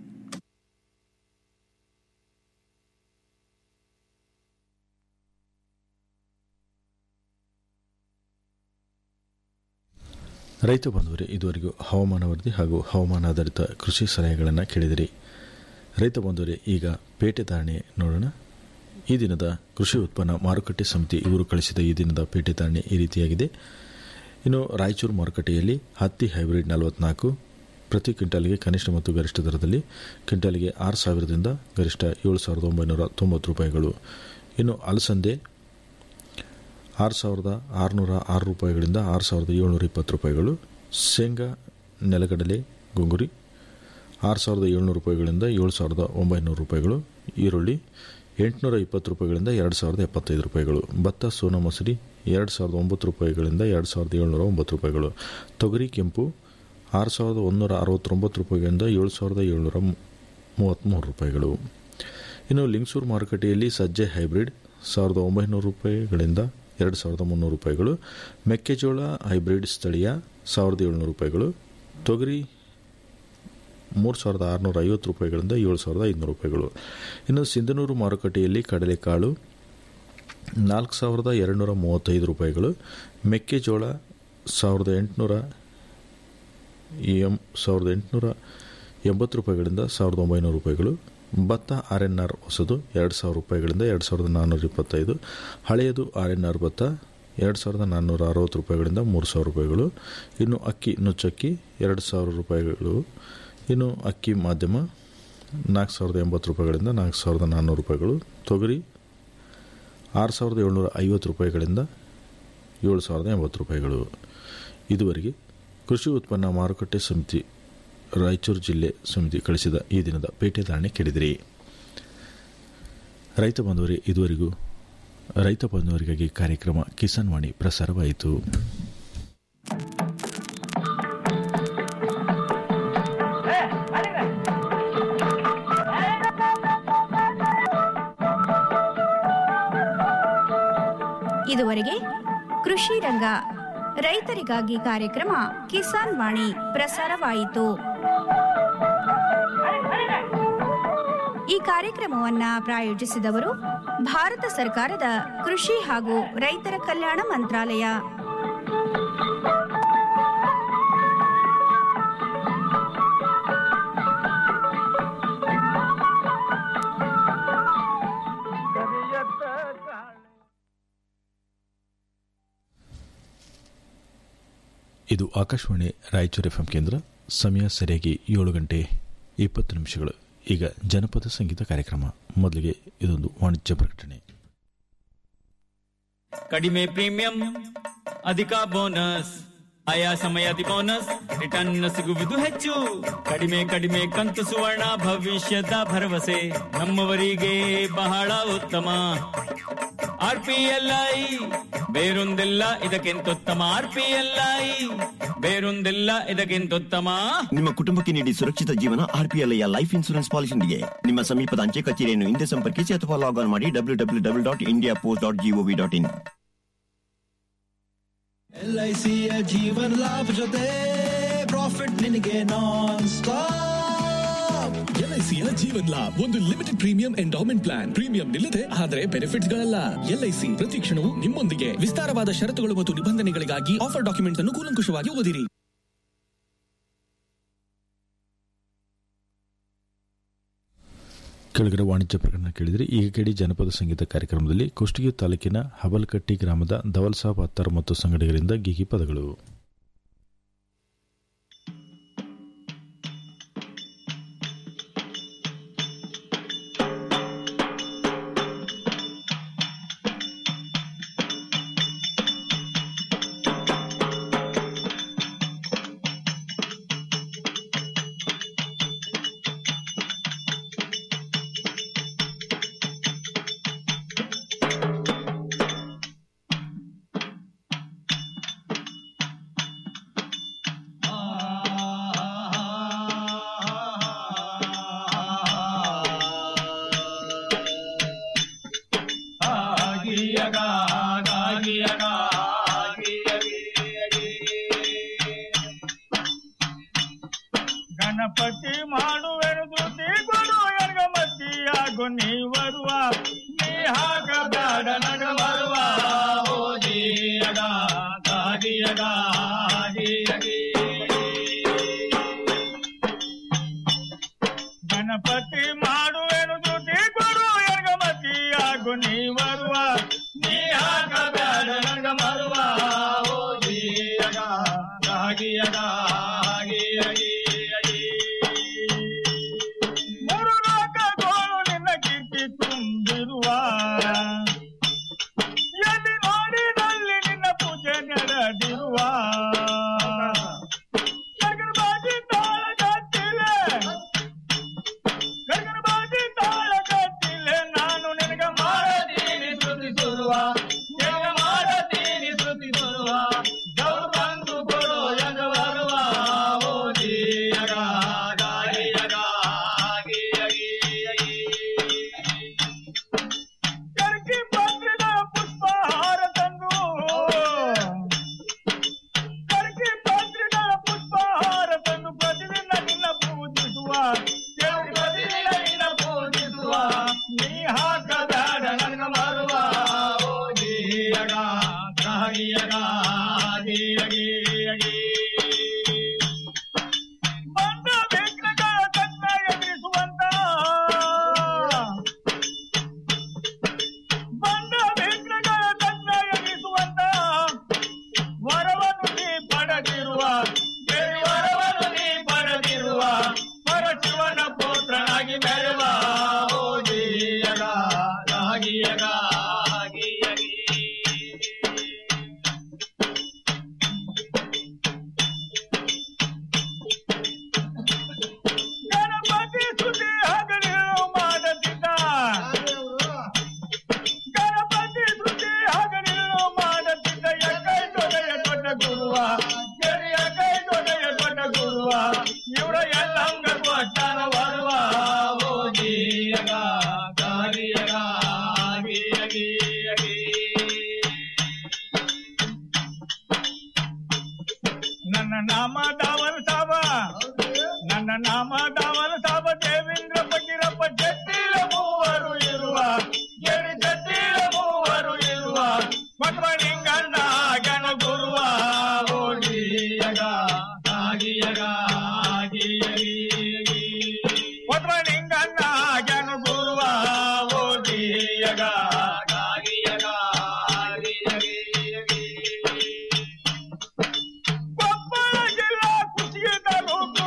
ರೈತ ಬಂಧುವರೇ ಇದುವರೆಗೂ ಹವಾಮಾನ ವರದಿ ಹಾಗೂ ಹವಾಮಾನ ಆಧಾರಿತ ಕೃಷಿ ಸಲಹೆಗಳನ್ನು ಕೇಳಿದಿರಿ ರೈತ ಬಂಧುವರೇ ಈಗ ಪೇಟೆ ಧಾರಣೆ ನೋಡೋಣ ಈ ದಿನದ ಕೃಷಿ ಉತ್ಪನ್ನ ಮಾರುಕಟ್ಟೆ ಸಮಿತಿ ಇವರು ಕಳಿಸಿದ ಈ ದಿನದ ಪೇಟೆ ಧಾರಣೆ ಈ ರೀತಿಯಾಗಿದೆ ಇನ್ನು ರಾಯಚೂರು ಮಾರುಕಟ್ಟೆಯಲ್ಲಿ ಹತ್ತಿ ಹೈಬ್ರಿಡ್ ನಲವತ್ನಾಲ್ಕು ಪ್ರತಿ ಕ್ವಿಂಟಾಲ್ಗೆ ಕನಿಷ್ಠ ಮತ್ತು ಗರಿಷ್ಠ ದರದಲ್ಲಿ ಕ್ವಿಂಟಾಲ್ಗೆ ಆರು ಸಾವಿರದಿಂದ ಗರಿಷ್ಠ ಏಳು ಸಾವಿರದ ಒಂಬೈನೂರ ತೊಂಬತ್ತು ರೂಪಾಯಿಗಳು ಇನ್ನು ಅಲಸಂದೆ ಆರು ಸಾವಿರದ ಆರುನೂರ ಆರು ರೂಪಾಯಿಗಳಿಂದ ಆರು ಸಾವಿರದ ಏಳ್ನೂರ ಇಪ್ಪತ್ತು ರೂಪಾಯಿಗಳು ಶೇಂಗಾ ನೆಲಗಡಲೆ ಗುಂಗುರಿ ಆರು ಸಾವಿರದ ಏಳ್ನೂರು ರೂಪಾಯಿಗಳಿಂದ ಏಳು ಸಾವಿರದ ಒಂಬೈನೂರು ರೂಪಾಯಿಗಳು ಈರುಳ್ಳಿ ಎಂಟುನೂರ ಇಪ್ಪತ್ತು ರೂಪಾಯಿಗಳಿಂದ ಎರಡು ಸಾವಿರದ ಎಪ್ಪತ್ತೈದು ರೂಪಾಯಿಗಳು ಭತ್ತ ಸೋನಾ ಮಸೂರಿ ಎರಡು ಸಾವಿರದ ಒಂಬತ್ತು ರೂಪಾಯಿಗಳಿಂದ ಎರಡು ಸಾವಿರದ ಏಳ್ನೂರ ಒಂಬತ್ತು ರೂಪಾಯಿಗಳು ತೊಗರಿ ಕೆಂಪು ಆರು ಸಾವಿರದ ಒಂದೂರ ಅರವತ್ತೊಂಬತ್ತು ರೂಪಾಯಿಗಳಿಂದ ಏಳು ಸಾವಿರದ ಏಳ್ನೂರ ಮೂವತ್ತ್ಮೂರು ರೂಪಾಯಿಗಳು ಇನ್ನು ಲಿಂಗಸೂರು ಮಾರುಕಟ್ಟೆಯಲ್ಲಿ ಸಜ್ಜೆ ಹೈಬ್ರಿಡ್ ಸಾವಿರದ ಒಂಬೈನೂರು ರೂಪಾಯಿಗಳಿಂದ ಎರಡು ಸಾವಿರದ ಮುನ್ನೂರು ರೂಪಾಯಿಗಳು ಮೆಕ್ಕೆಜೋಳ ಹೈಬ್ರಿಡ್ ಸ್ಥಳೀಯ ಸಾವಿರದ ಏಳ್ನೂರು ರೂಪಾಯಿಗಳು ತೊಗರಿ ಮೂರು ಸಾವಿರದ ಆರುನೂರ ಐವತ್ತು ರೂಪಾಯಿಗಳಿಂದ ಏಳು ಸಾವಿರದ ಐದುನೂರು ರೂಪಾಯಿಗಳು ಇನ್ನು ಸಿಂಧನೂರು ಮಾರುಕಟ್ಟೆಯಲ್ಲಿ ಕಡಲೆಕಾಳು ನಾಲ್ಕು ಸಾವಿರದ ಎರಡುನೂರ ಮೂವತ್ತೈದು ರೂಪಾಯಿಗಳು ಮೆಕ್ಕೆಜೋಳ ಸಾವಿರದ ಎಂಟುನೂರ ಎಂ ಸಾವಿರದ ಎಂಟುನೂರ ಎಂಬತ್ತು ರೂಪಾಯಿಗಳಿಂದ ಸಾವಿರದ ಒಂಬೈನೂರು ರೂಪಾಯಿಗಳು ಭತ್ತ ಆರ್ ಎನ್ ಆರ್ ಹೊಸದು ಎರಡು ಸಾವಿರ ರೂಪಾಯಿಗಳಿಂದ ಎರಡು ಸಾವಿರದ ನಾನ್ನೂರ ಇಪ್ಪತ್ತೈದು ಹಳೆಯದು ಆರ್ ಎನ್ ಆರ್ ಭತ್ತ ಎರಡು ಸಾವಿರದ ನಾನ್ನೂರ ಅರವತ್ತು ರೂಪಾಯಿಗಳಿಂದ ಮೂರು ಸಾವಿರ ರೂಪಾಯಿಗಳು ಇನ್ನು ಅಕ್ಕಿ ನುಚ್ಚಕ್ಕಿ ಎರಡು ಸಾವಿರ ರೂಪಾಯಿಗಳು ಇನ್ನು ಅಕ್ಕಿ ಮಾಧ್ಯಮ ನಾಲ್ಕು ಸಾವಿರದ ಎಂಬತ್ತು ರೂಪಾಯಿಗಳಿಂದ ನಾಲ್ಕು ಸಾವಿರದ ನಾನ್ನೂರು ರೂಪಾಯಿಗಳು ತೊಗರಿ ಆರು ಸಾವಿರದ ಏಳ್ನೂರ ಐವತ್ತು ರೂಪಾಯಿಗಳಿಂದ ಏಳು ಸಾವಿರದ ಎಂಬತ್ತು ರೂಪಾಯಿಗಳು ಇದುವರೆಗೆ ಕೃಷಿ ಉತ್ಪನ್ನ ಮಾರುಕಟ್ಟೆ ಸಮಿತಿ ರಾಯಚೂರು ಜಿಲ್ಲೆ ಸಮಿತಿ ಕಳಿಸಿದ ಈ ದಿನದ ಪೇಟೆ ಧಾರಣೆ ಕೇಳಿದಿರಿ ರೈತ ಬಂಧುವರೇ ಇದುವರೆಗೂ ರೈತ ಬಂಧುವರಿಗಾಗಿ ಕಾರ್ಯಕ್ರಮ ಕಿಸಾನ್ ವಾಣಿ ಪ್ರಸಾರವಾಯಿತು ಇದುವರೆಗೆ ಕೃಷಿ ರಂಗ ರೈತರಿಗಾಗಿ ಕಾರ್ಯಕ್ರಮ ಕಿಸಾನ್ ವಾಣಿ ಪ್ರಸಾರವಾಯಿತು ಈ ಕಾರ್ಯಕ್ರಮವನ್ನ ಪ್ರಾಯೋಜಿಸಿದವರು ಭಾರತ ಸರ್ಕಾರದ ಕೃಷಿ ಹಾಗೂ ರೈತರ ಕಲ್ಯಾಣ ಮಂತ್ರಾಲಯ ಇದು ಆಕಾಶವಾಣಿ ರಾಯಚೂರು ಎಫ್ ಕೇಂದ್ರ ಸಮಯ ಸರಿಯಾಗಿ ಏಳು ಗಂಟೆ ಇಪ್ಪತ್ತು ನಿಮಿಷಗಳು ಈಗ ಜನಪದ ಸಂಗೀತ ಕಾರ್ಯಕ್ರಮ ಮೊದಲಿಗೆ ಇದೊಂದು ವಾಣಿಜ್ಯ ಪ್ರಕಟಣೆ ಕಡಿಮೆ ಪ್ರೀಮಿಯಂ ಅಧಿಕ ಬೋನಸ್ ಆಯಾ ಸಮಯದಿ ಬೋನಸ್ ರಿಟರ್ನ್ ಸಿಗುವುದು ಹೆಚ್ಚು ಕಡಿಮೆ ಕಡಿಮೆ ಕಂತು ಸುವರ್ಣ ಭವಿಷ್ಯದ ಭರವಸೆ ನಮ್ಮವರಿಗೆ ಬಹಳ ಉತ್ತಮ ಆರ್ ಪಿ ಎಲ್ ಐ ಬೇರೊಂದಿಲ್ಲ ಇದಕ್ಕಿಂತೊತ್ತಮ ಆರ್ ಪಿ ಎಲ್ ಐ ಬೇರೊಂದಿಲ್ಲ ಇದಕ್ಕಿಂತೊತ್ತಮ ನಿಮ್ಮ ಕುಟುಂಬಕ್ಕೆ ನೀಡಿ ಸುರಕ್ಷಿತ ಜೀವನ ಆರ್ಪಿಎಲ್ಐಯ ಲೈಫ್ ಇನ್ಸೂರೆನ್ಸ್ ಪಾಲಿಸಿಯೊಂದಿಗೆ ನಿಮ್ಮ ಸಮೀಪದ ಅಂಚೆ ಕಚೇರಿಯನ್ನು ಹಿಂದೆ ಸಂಪರ್ಕಿಸಿ ಅಥವಾ ಲಾಗ್ ಆನ್ ಮಾಡಿ W W W dot India post dot gov dot in L I ಸಿಯ ಜೀವನ್ ಲಾಭ ಜೊತೆ ಪ್ರಾಫಿಟ್ ನಿನಗೆ ನಾನ್ ಸ್ಟಾಪ್ ಎಲ್ಐಸಿಯ ಜೀವನ್ ಲಾಭ್ ಒಂದು limited premium endowment plan premium ನಿಲ್ಲದೆ ಆದರೆ ಬೆನಿಫಿಟ್ಸ್ ಗಳಲ್ಲ ಎಲ್ಐಸಿ ಪ್ರತಿ ಕ್ಷಣವೂ ನಿಮ್ಮೊಂದಿಗೆ ವಿಸ್ತಾರವಾದ ಷರತ್ತುಗಳು ಮತ್ತು ನಿಬಂಧನೆಗಳಿಗಾಗಿ ಆಫರ್ ಡಾಕ್ಯುಮೆಂಟ್ಸ್ ಅನ್ನು ಕೂಲಂಕುಷವಾಗಿ ಓದಿರಿ ಕೆಳಗಡೆ ವಾಣಿಜ್ಯ ಪ್ರಕರಣ ಕೇಳಿದರೆ ಈಗ ಕೇಳಿ ಜನಪದ ಸಂಗೀತ ಕಾರ್ಯಕ್ರಮದಲ್ಲಿ ಕುಷ್ಟಗಿ ತಾಲೂಕಿನ ಹಬಲ್ಕಟ್ಟಿ ಗ್ರಾಮದ ಧವಲ್ ಸಾಬ್ ಹತ್ತಾರು ಮತ್ತು ಸಂಗಡಿಗರಿಂದ ಗಿಗಿ ಪದಗಳು ಗಣಪತಿ ಮಾಡುವೆನು ದುಡ್ಡಿ ಕೊಡು ಎರ್ಗ ಮತ್ತಿಯಾಗು ನೀ ಬರುವ ನೀ ಹಾಕಬೇಡ ನಗ ಬರುವ ಓದಿಯಗ ಗಾದಿಯಗ ಹಾದಿಯಗಿ ಗಣಪತಿ ಮಾಡುವೆನು ದುಡ್ಡಿ ಕೊಡು ಎರ್ಗ ಮತ್ತಿಯಾಗು ನೀ ಬರುವ ನೀ ಹಾಕಬೇಡ ನಗ ಬರುವ ಓದಿಯಗ ಗಾಗಿಯಗ ಹಾಗಿಯಗಿ ಮೂರು ಲೋಕಗಳು ನಿನ್ನ ಕೀರ್ತಿ ತುಂಬಿರುವ ಎಲ್ಲಿ ನೋಡಿದಲ್ಲಿ ನಿನ್ನ ಪೂಜೆ ನಡೆದಿರುವ ಇವ್ರ ಎಲ್ಲಂಗ ಕೊಟ್ಟನ ಬರುವ ಓಜಿಯಗ ಗಾರಿಯಗ ಆಗಿ ಅಗಿ ಅಗಿ ನನ್ನ ನಾಮ ದಾವಲ್ ಸಾಬ ನನ್ನ ನಾಮ ದಾವಲ್ ಸಾಬ ದೇವೇಂದ್ರ ಫಕೀರಪ್ಪ ಜಟ್ಟಿಲ ಮೂವರು ಇರುವ ಎಡಿ ಜಟ್ಟಿಲ ಮೂವರು ಇರುವ ಪಟ್ವಣಿಂಗಣ್ಣ ಗಣ ಗುರುವ ಓಡಿಯಗ ಆಗಿಯಗ ಆಗಿಯಗಿ ಪಟ್ವಣಿಂಗಣ್ಣ ಗಣ ಗುರುವ ಓಡಿಯಗ ಆಗಿಯಗ ಆಗಿಯಗಿ ಕೊಪ್ಪಳ ಜಿಲ್ಲಾ ಕುಸಿಗೆ ತಾಲೂಕು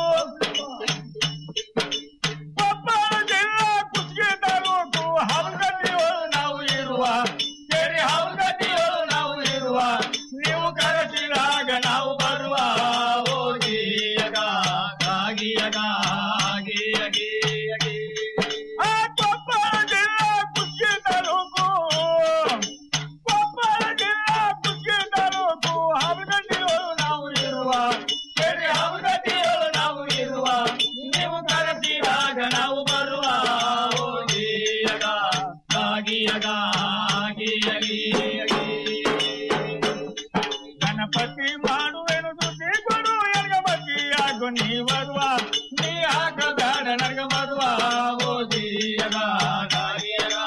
ಕೊಪ್ಪಳ ಜಿಲ್ಲಾ ಕುಸಿಗೆ ತಾಲೂಕು ಹವಗಟ್ಟಿಯೊಳು ನಾವು ಇರುವ ಕೆರೆ ಹವಗಟ್ಟಿಯೊಳು ನಾವು ಇರುವ ನೀವು ಕರೆಸಿದಾಗ ನಾವು ಬರುವ ಹೋಗಿಯಗ ಆಗಿಯಗ ಆಗಿಯಗಿ ಆ ಕೊಪ್ಪಳ ಜಿಲ್ಲಾ ಕುಸಿಗೆ ತಾಲೂಕು ಕೊಪ್ಪಳ ಜಿಲ್ಲಾ ಕುಸಿಗೆ ತಾಲೂಕು ಹವಗಟ್ಟಿಯೊಳು ನಾವು ಇರುವ ಕೆರೆ ಹವಗಟ್ಟಿಯೊಳು ನಾವು ಇರುವ ನೀವು ಕರೆಸಿದಾಗ ನಾವು ಬರುವ ಹೋಗಿಯಗ ಆಗಿಯಗ ಆಗಿಯಗಿ ಗಣಪತಿ ಮಾಡುವೆನು ದುಡ್ಡಿ ಕೊಡು ಎರ್ಗಮತಿ ಆಗು ನೀ ಬರುವ ನೀ ಹಾಕಬೇಡ ನರ್ಗ ಬರುವ ಓದಿಯಗ ಆಗಿಯಗ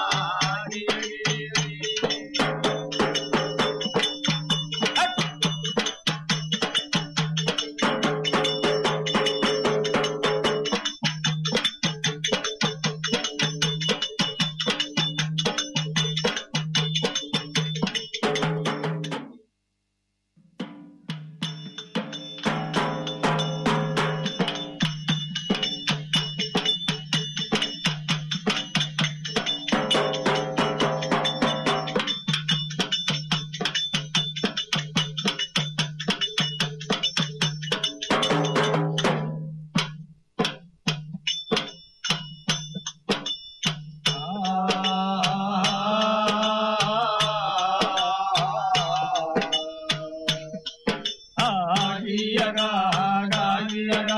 ಆಗಿಯಗ ಆಗಿಯಗ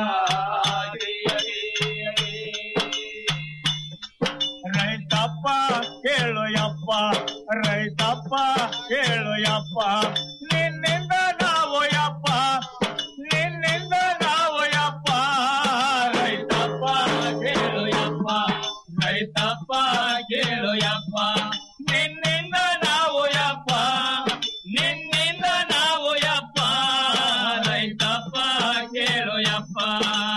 ರೈತಪ್ಪ ಕೇಳು ಯಪ್ಪ ರೈತಪ್ಪ ಕೇಳು ಯಪ್ಪ ನಿನ್ನಿಂದ ನಾವು ಯಪ್ಪ ನಿನ್ನಿಂದ ನಾವು ಯಪ್ಪ ರೈತಪ್ಪ ಕೇಳು ಯಪ್ಪ ರೈತಪ್ಪ ಕೇಳು ಯಪ್ಪ ನಿನ್ನಿಂದ ನಾವು ಯಪ್ಪ ನಿನ್ನಿಂದ ನಾವು ಯಪ್ಪ ರೈತಪ್ಪ ಕೇಳು ಯಪ್ಪ